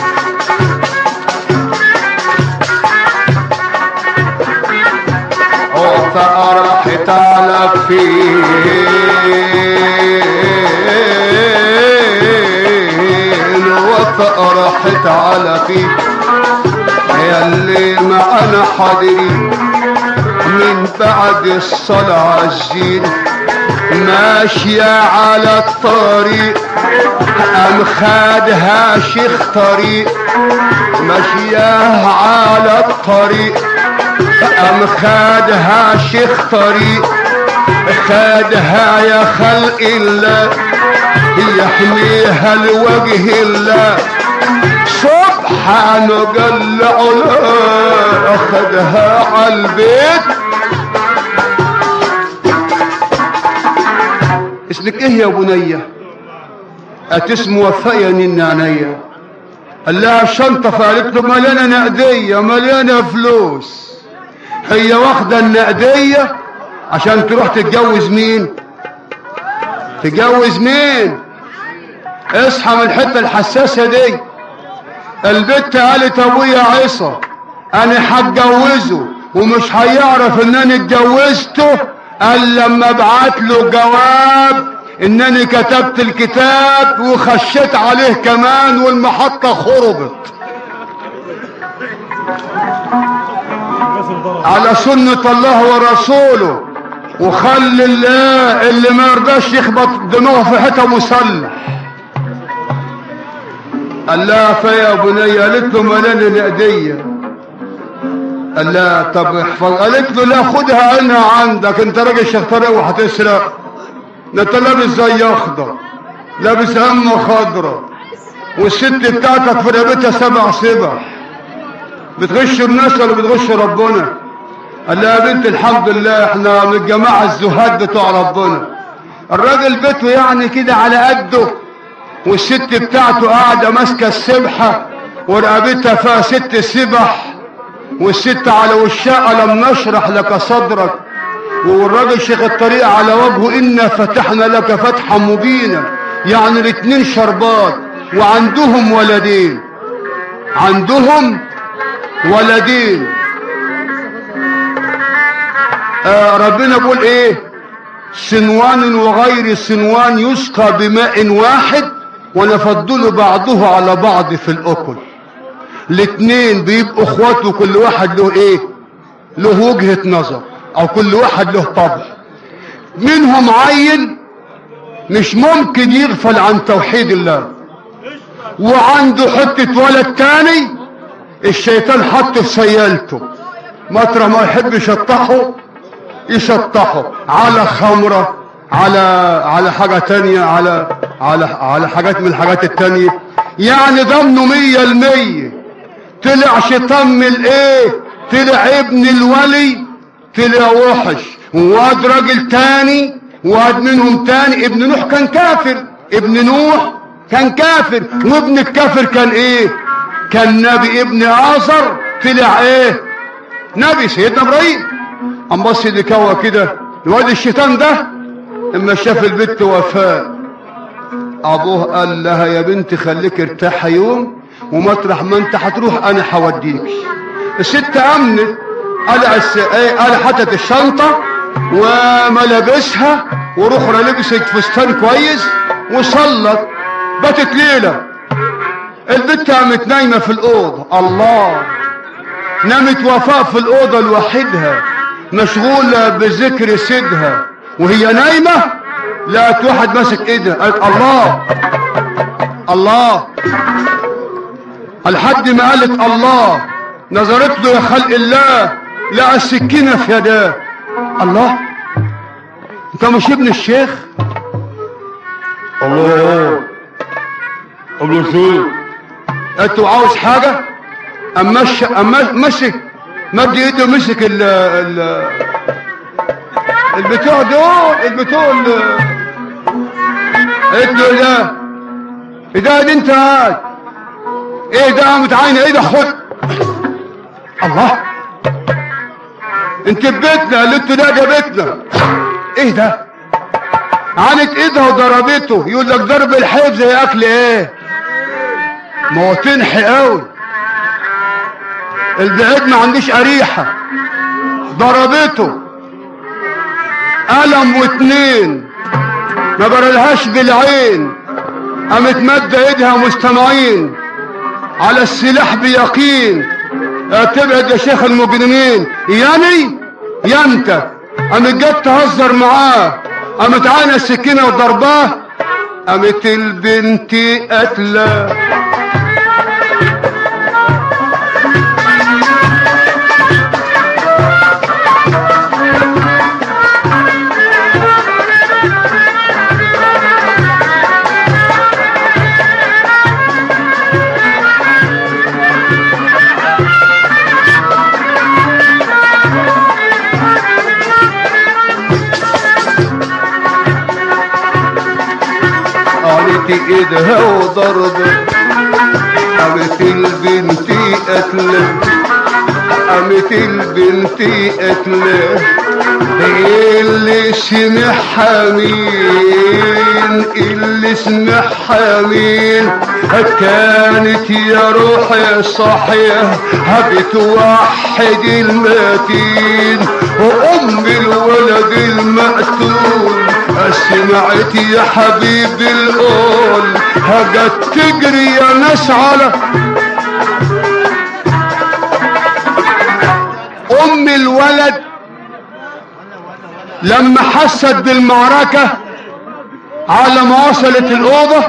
راحت على فين وفاء راحت على فين يا اللي معنا حاضرين من بعد الصلاة عالزين ماشية على الطريق أم خدها شيخ طريق ماشية على الطريق أم خدها شيخ طريق خدها يا خلق الله يحميها لوجه الله سبحانه جل علاه أخدها عالبيت اسمك ايه يا بنية اتسم وفاء يا نين عينيا قال لها الشنطة فقالت له مليانة نقدية مليانة فلوس هي واخدة النقدية عشان تروح تتجوز مين تتجوز مين اصحى من الحتة الحساسة دي البت قالت ابويا عصى انا هتجوزه ومش هيعرف ان انا اتجوزته قال لما ابعت له جواب انني كتبت الكتاب وخشيت عليه كمان والمحطة خربت على سنة الله ورسوله وخلي الله اللي ما يرضاش يخبط دماغه في حته مسلح قال لها فيا بني قالت له ملاني نقدية قال لها طب احفظ قالت له لا خدها انا عندك انت راجل شخترق وهتسرق ده انت لابس زي اخضر لابس هم خضرة والست بتاعتك في رقبتها سبع سبع بتغش الناس ولا بتغش ربنا قال لها يا بنت الحمد لله احنا من الجماعة الزهاد بتوع ربنا الراجل بيته يعني كده على قده والست بتاعته قاعدة ماسكة السبحة ورقبتها فيها ست سبح والست على وشها لم نشرح لك صدرك والراجل شيخ الطريق على وجهه إنا فتحنا لك فتحا مبينا يعني الاتنين شربات وعندهم ولدين عندهم ولدين آه ربنا بيقول ايه سنوان وغير سنوان يسقى بماء واحد ونفضل بعضه على بعض في الاكل الاتنين بيبقوا اخوات وكل واحد له ايه له وجهة نظر او كل واحد له طبع منهم عيل مش ممكن يغفل عن توحيد الله وعنده حتة ولد تاني الشيطان حطه في سيالته مطرح ما يحب يشطحه يشطحه على خمرة على على حاجة تانية على على على حاجات من الحاجات التانية يعني ضمنه مية المية طلع شيطان من الايه طلع ابن الولي طلع وحش وواد راجل تاني وواد منهم تاني ابن نوح كان كافر ابن نوح كان كافر وابن الكافر كان ايه كان نبي ابن آزر طلع ايه نبي سيدنا ابراهيم قام بص لكوا كده الواد الشيطان ده اما شاف البنت وفاء ابوه قال لها يا بنتي خليك ارتاحي يوم ومطرح ما انت هتروح انا هوديك الست امنت قلع الس... ايه قلع حتت الشنطه وملابسها واخرى لبست فستان كويس وصلت باتت ليله البنت قامت نايمه في الاوضه الله نامت وفاء في الاوضه لوحدها مشغولة بذكر سيدها وهي نايمة لقت واحد ماسك ايدها قالت الله الله لحد ما قالت الله نظرت له يا خلق الله لقى السكينة في يداه الله انت مش ابن الشيخ الله ابن الشيخ قالت له عاوز حاجة اما مش اما مسك مد ايده مسك ال ال البتوع دول البتوع ال- قالت له ايه ده ايه ده ده انت قاعد ايه ده متعاينة ايه ده خد الله انت في بيتنا قالت له ده ده بيتنا ايه ده عانت ايدها وضربته يقول لك ضرب الحيف زي اكل ايه ما هو تنحي قوي البعيد ما عندوش اريحة ضربته قلم واتنين ما برلهاش بالعين قامت مادة ايدها مستمعين على السلاح بيقين اه تبعد يا شيخ المجرمين ياني يا انت قامت جت تهزر معاه قامت عاينة السكينة وضرباه قامت البنت قتله قالت ايدها وضربة قامت البنت قتلة قامت البنت قتلة اللي سمعها مين اللي سمعها مين كانت يا روحي صاحية بتوحد المتين وام الولد المقتول سمعت يا حبيب القول هجت تجري يا ناس على ام الولد لما حست بالمعركة على ما وصلت الأوضة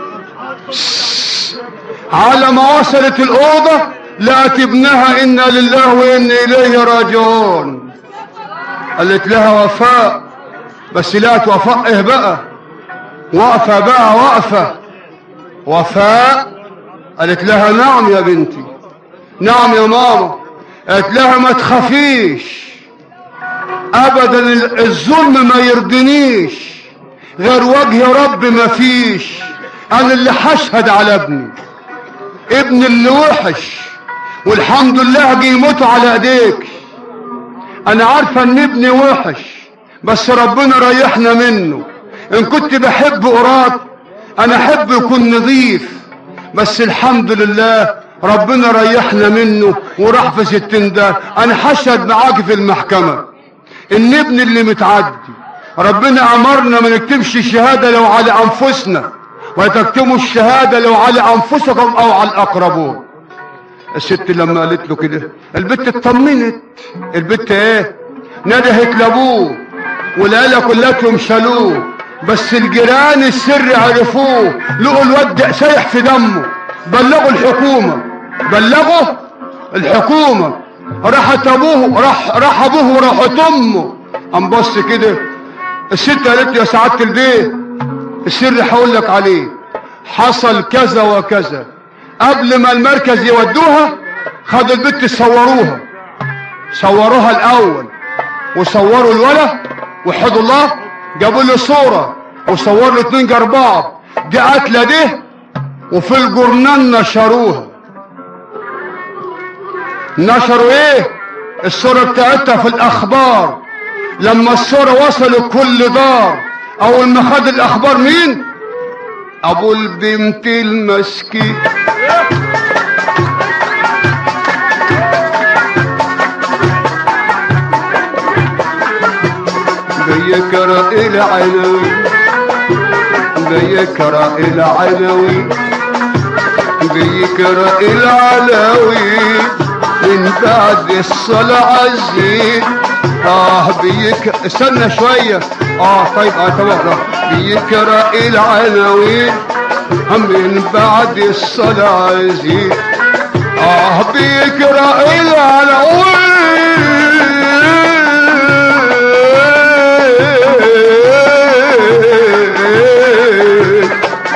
على ما وصلت الأوضة لقت ابنها إنا لله وإنا إليه راجعون قالت لها وفاء بس لقت وفاء إيه بقى واقفة بقى واقفة وفاء قالت لها نعم يا بنتي نعم يا ماما قالت لها ما تخافيش ابدا الظلم ما يرضنيش غير وجه رب ما فيش انا اللي هشهد على ابني ابني اللي وحش والحمد لله جه يموتوا على ايديك انا عارفه ان ابني وحش بس ربنا ريحنا منه ان كنت بحب قرات انا احب يكون نظيف بس الحمد لله ربنا ريحنا منه وراح في ستين ده انا هشهد معاك في المحكمه ان ابن اللي متعدي ربنا امرنا ما نكتبش الشهاده لو على انفسنا وتكتموا الشهاده لو على انفسكم او على الاقربون الست لما قالت له كده البت اطمنت البت ايه ندهت لابوه والعيله كلاتهم شالوه بس الجيران السر عرفوه لقوا الواد سايح في دمه بلغوا الحكومه بلغوا الحكومه راحت ابوه راح راح ابوه وراحت امه قام بص كده الست قالت له يا سعاده البيت السر هقول لك عليه حصل كذا وكذا قبل ما المركز يودوها خدوا البت صوروها صوروها الاول وصوروا الولد وحدوا الله جابوا له صوره وصوروا له اتنين جنب بعض دي قتله دي وفي الجورنال نشروها نشروا ايه الصورة بتاعتها في الاخبار لما الصورة وصلت كل دار اول ما خد الاخبار مين ابو البنت المسكين بيكر العناوين بيكر العناوين بيكر العناوين من بعد الصلاة عزيز اه بيك استنى شوية اه طيب اه طبعا بيقرأ العناوين من بعد الصلاة عايزين اه بيقرأ العناوين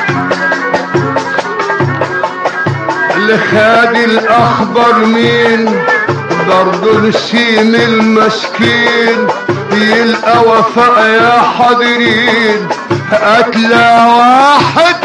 اللي خد الاخبر مين برضو نسيم المسكين يلقى وفاء يا حاضرين قتلى واحد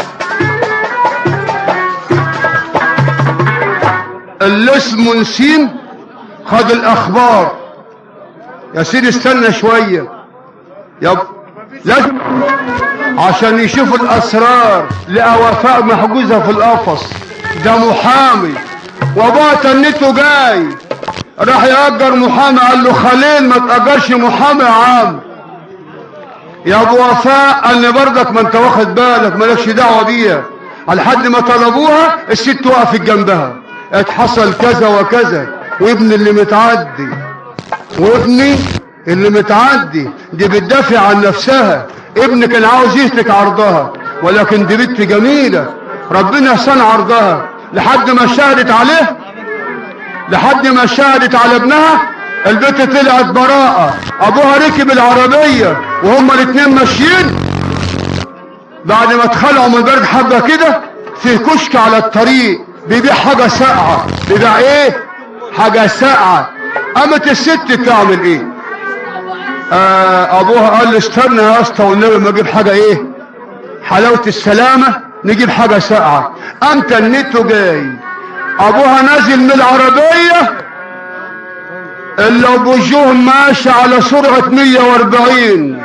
اللي اسمه نسيم خد الاخبار يا سيدي استنى شوية يب لازم عشان يشوف الاسرار لقى وفاء محجوزة في القفص ده محامي وابوها تنته جاي راح يأجر محامي قال له خليل ما تأجرش محامي يا عم يا ابو وفاء قال لي برضك ما انت واخد بالك مالكش دعوه بيها لحد ما طلبوها الست وقفت جنبها اتحصل كذا وكذا وابني اللي متعدي وابني اللي متعدي دي بتدافع عن نفسها ابني كان عاوز يهتك عرضها ولكن دي بنت جميلة ربنا يحسن عرضها لحد ما شهدت عليه لحد ما شهدت على ابنها البنت طلعت براءة ابوها ركب العربية وهما الاتنين ماشيين بعد ما اتخلعوا من البرد حبة كده في كشك على الطريق بيبيع حاجة ساقعة بيبيع ايه حاجة ساقعة قامت الست تعمل ايه آه ابوها قال لي استنى يا اسطى والنبي ما اجيب حاجة ايه حلاوة السلامة نجيب حاجة ساقعة قام تنته جاي ابوها نازل من العربية الا بوجوه ماشي على سرعة 140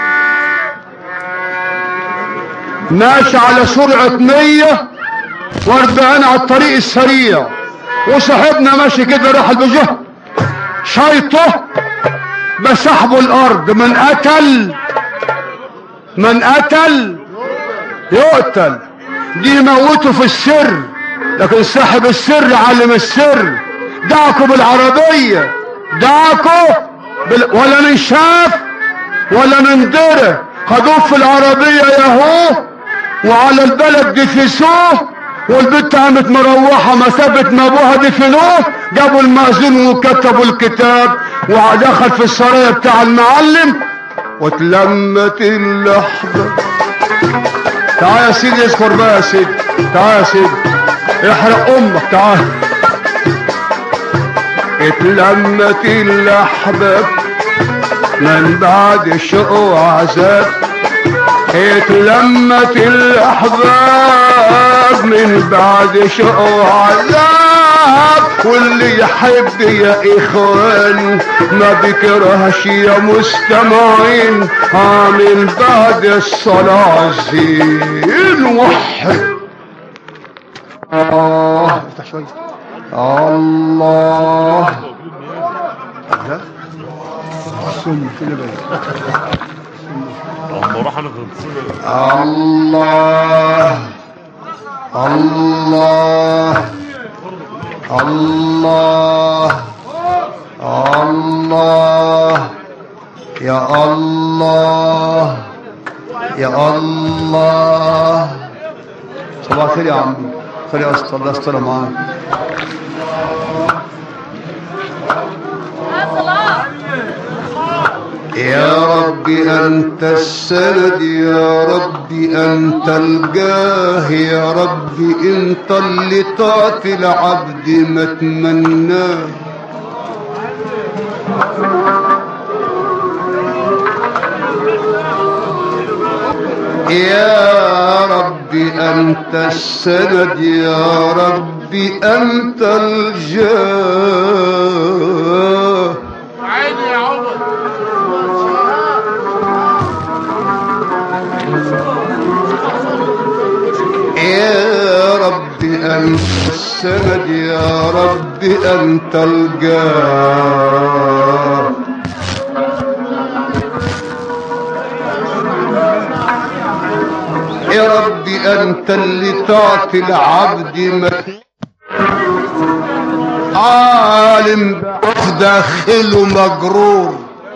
ماشي على سرعة 140 على الطريق السريع وصاحبنا ماشي كده راح البوجوه شايطه بسحبه الارض من قتل من قتل يقتل دي موته في السر لكن صاحب السر علم السر دعكوا بالعربية دعكوا بال... ولا من شاف ولا من دره خدوه في العربية ياهو وعلى البلد دفسوه والبنت قامت مروحة مسافة ما ابوها دفنوه جابوا المأذون وكتبوا الكتاب ودخل في السرايا بتاع المعلم واتلمت اللحظة تعال يا سيدي اذكر بقى يا سيدي تعال يا سيدي احرق امك تعال اتلمت الاحباب من بعد شوق وعذاب اتلمت الاحباب من بعد شوق وعذاب واللي يحب يا اخوان ما بيكرهش يا مستمعين عامل بعد الصلاة زين وحد آه افتح شوية الله ده سم كده بقى راح انا في الله الله الله الله يا الله يا الله صباح الخير يا عمي خير يا اسطى الله يستر معاك يا رب أنت السند يا رب أنت الجاه يا رب أنت اللي تعطي العبد ما تمناه يا رب أنت السند يا رب أنت الجاه عيني يا عمر يا رب أنت السند يا رب أنت الجاه يا رب أنت اللي تعطي العبد مكان عالم ضعف داخله مجرور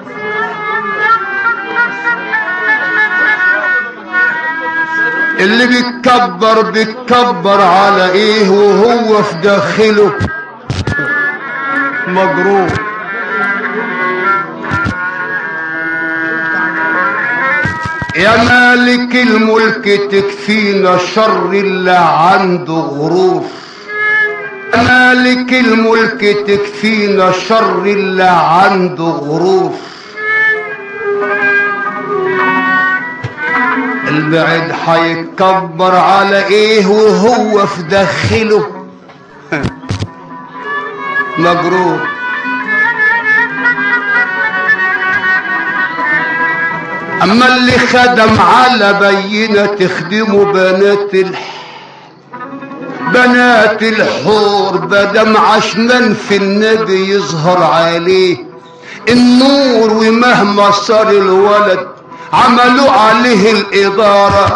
اللي بيتكبر بيتكبر على ايه وهو في داخله مجروح يا مالك الملك تكفينا شر اللي عنده غرور يا مالك الملك تكفينا شر اللي عنده غرور البعيد حيتكبر على ايه وهو في داخله مجرور اما اللي خدم على بينة تخدمه بنات الح بنات الحور بدم عشمان في النبي يظهر عليه النور ومهما صار الولد عملوا عليه الإدارة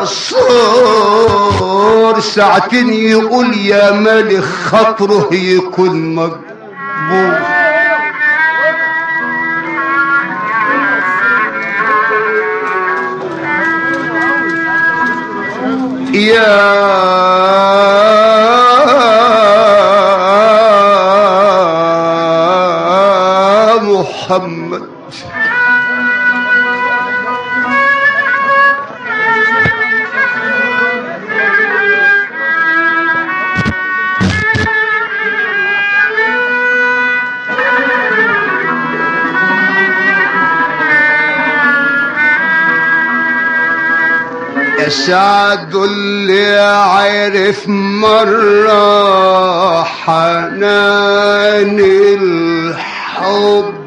صور ساعتين يقول يا ملك خطره يكون مقبول يا محمد يسعد اللي عرف مرة حنان الحب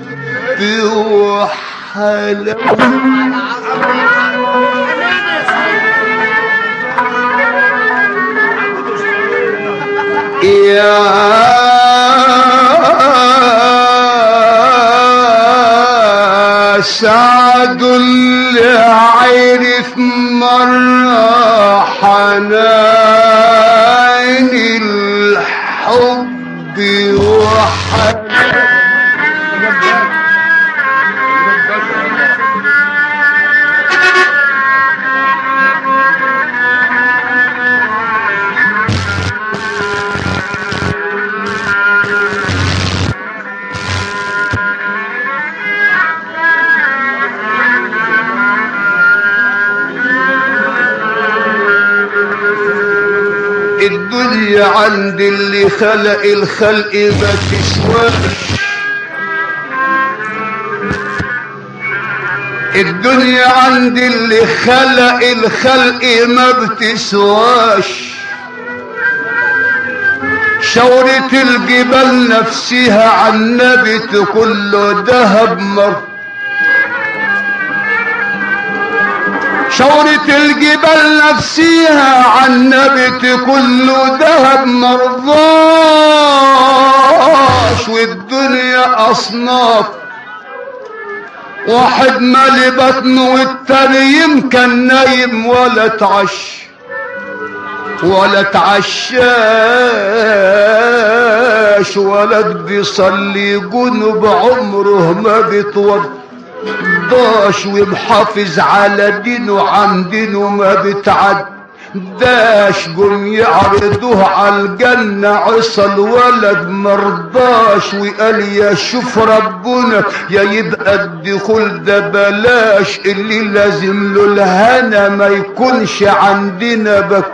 وحلاوة يا سعد اللي عرف مرة حنان الحب وحنان الدنيا عند اللي خلق الخلق ما تسواش الدنيا عند اللي خلق الخلق ما بتسواش شورة الجبال نفسها عن نبت كله دهب مر شورة الجبال نفسيها عن نبت كله دهب مرضاش والدنيا أصناف واحد مالي بطنه والتاني يمكن نايم ولا تعش ولا تعشاش ولد بيصلي جنب عمره ما بيتوضى ضاش ومحافظ على دينه عن دينه ما بتعد داش قم يعرضوه على الجنة عصى الولد مرضاش وقال يا شوف ربنا يا يبقى الدخول ده بلاش اللي لازم له الهنا ما يكونش عندنا بك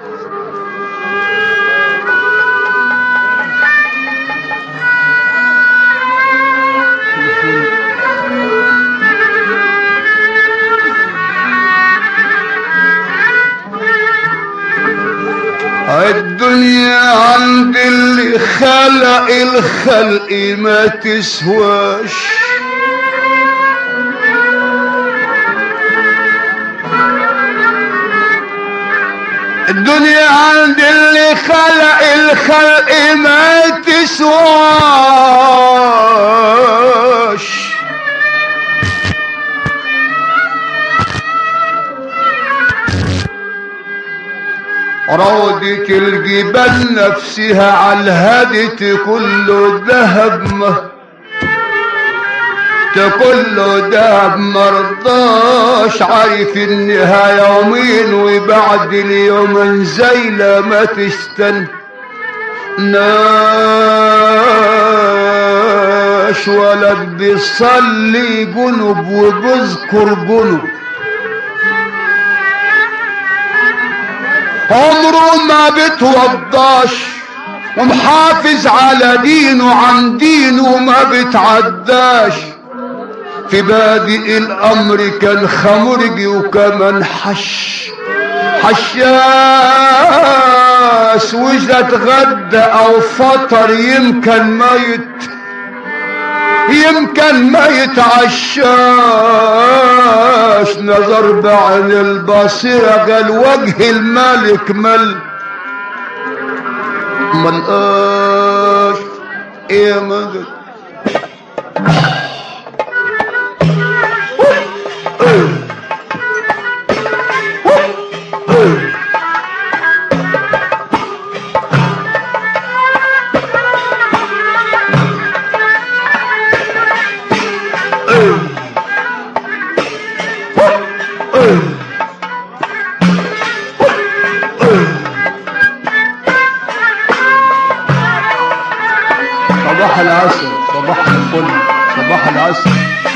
الدنيا عند اللي خلق الخلق ما تسواش الدنيا عند اللي خلق الخلق ما تسواش روضة الجبال نفسها على الهدت كله ذهب ما تقول له ده مرضاش عارف انها يومين وبعد اليومين زي ما تستنى ناش ولد بيصلي جنب وبيذكر جنب عمره ما بتوضاش ومحافظ على دينه عن دينه ما بتعداش في بادئ الامر كان خمرجي وكمان حش حشاش واذا اتغدى او فطر يمكن ما يت يمكن ما يتعشاش نظر بعين البصيرة قال وجه الملك مل ملقاش ايه مدد صباح العسل صباح الفل صباح العسل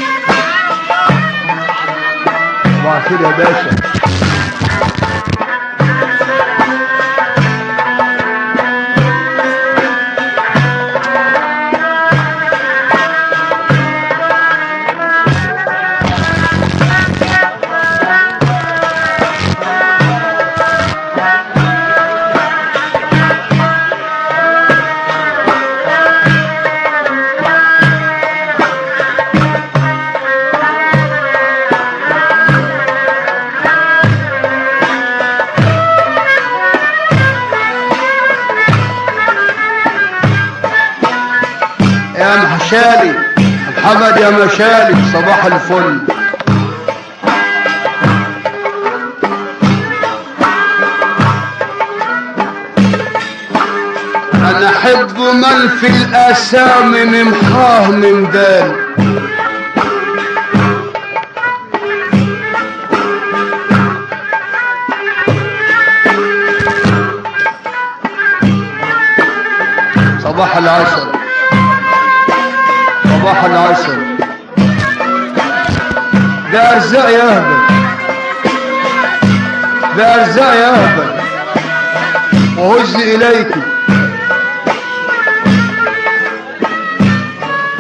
صباح الخير يا باشا يا محشالي محمد يا مشالي صباح الفل انا احب من في الاسامي ممحاه من دال صباح العسل صباح العسل ده ارزاق يا اهبل ده ارزاق يا اهبل وهز اليك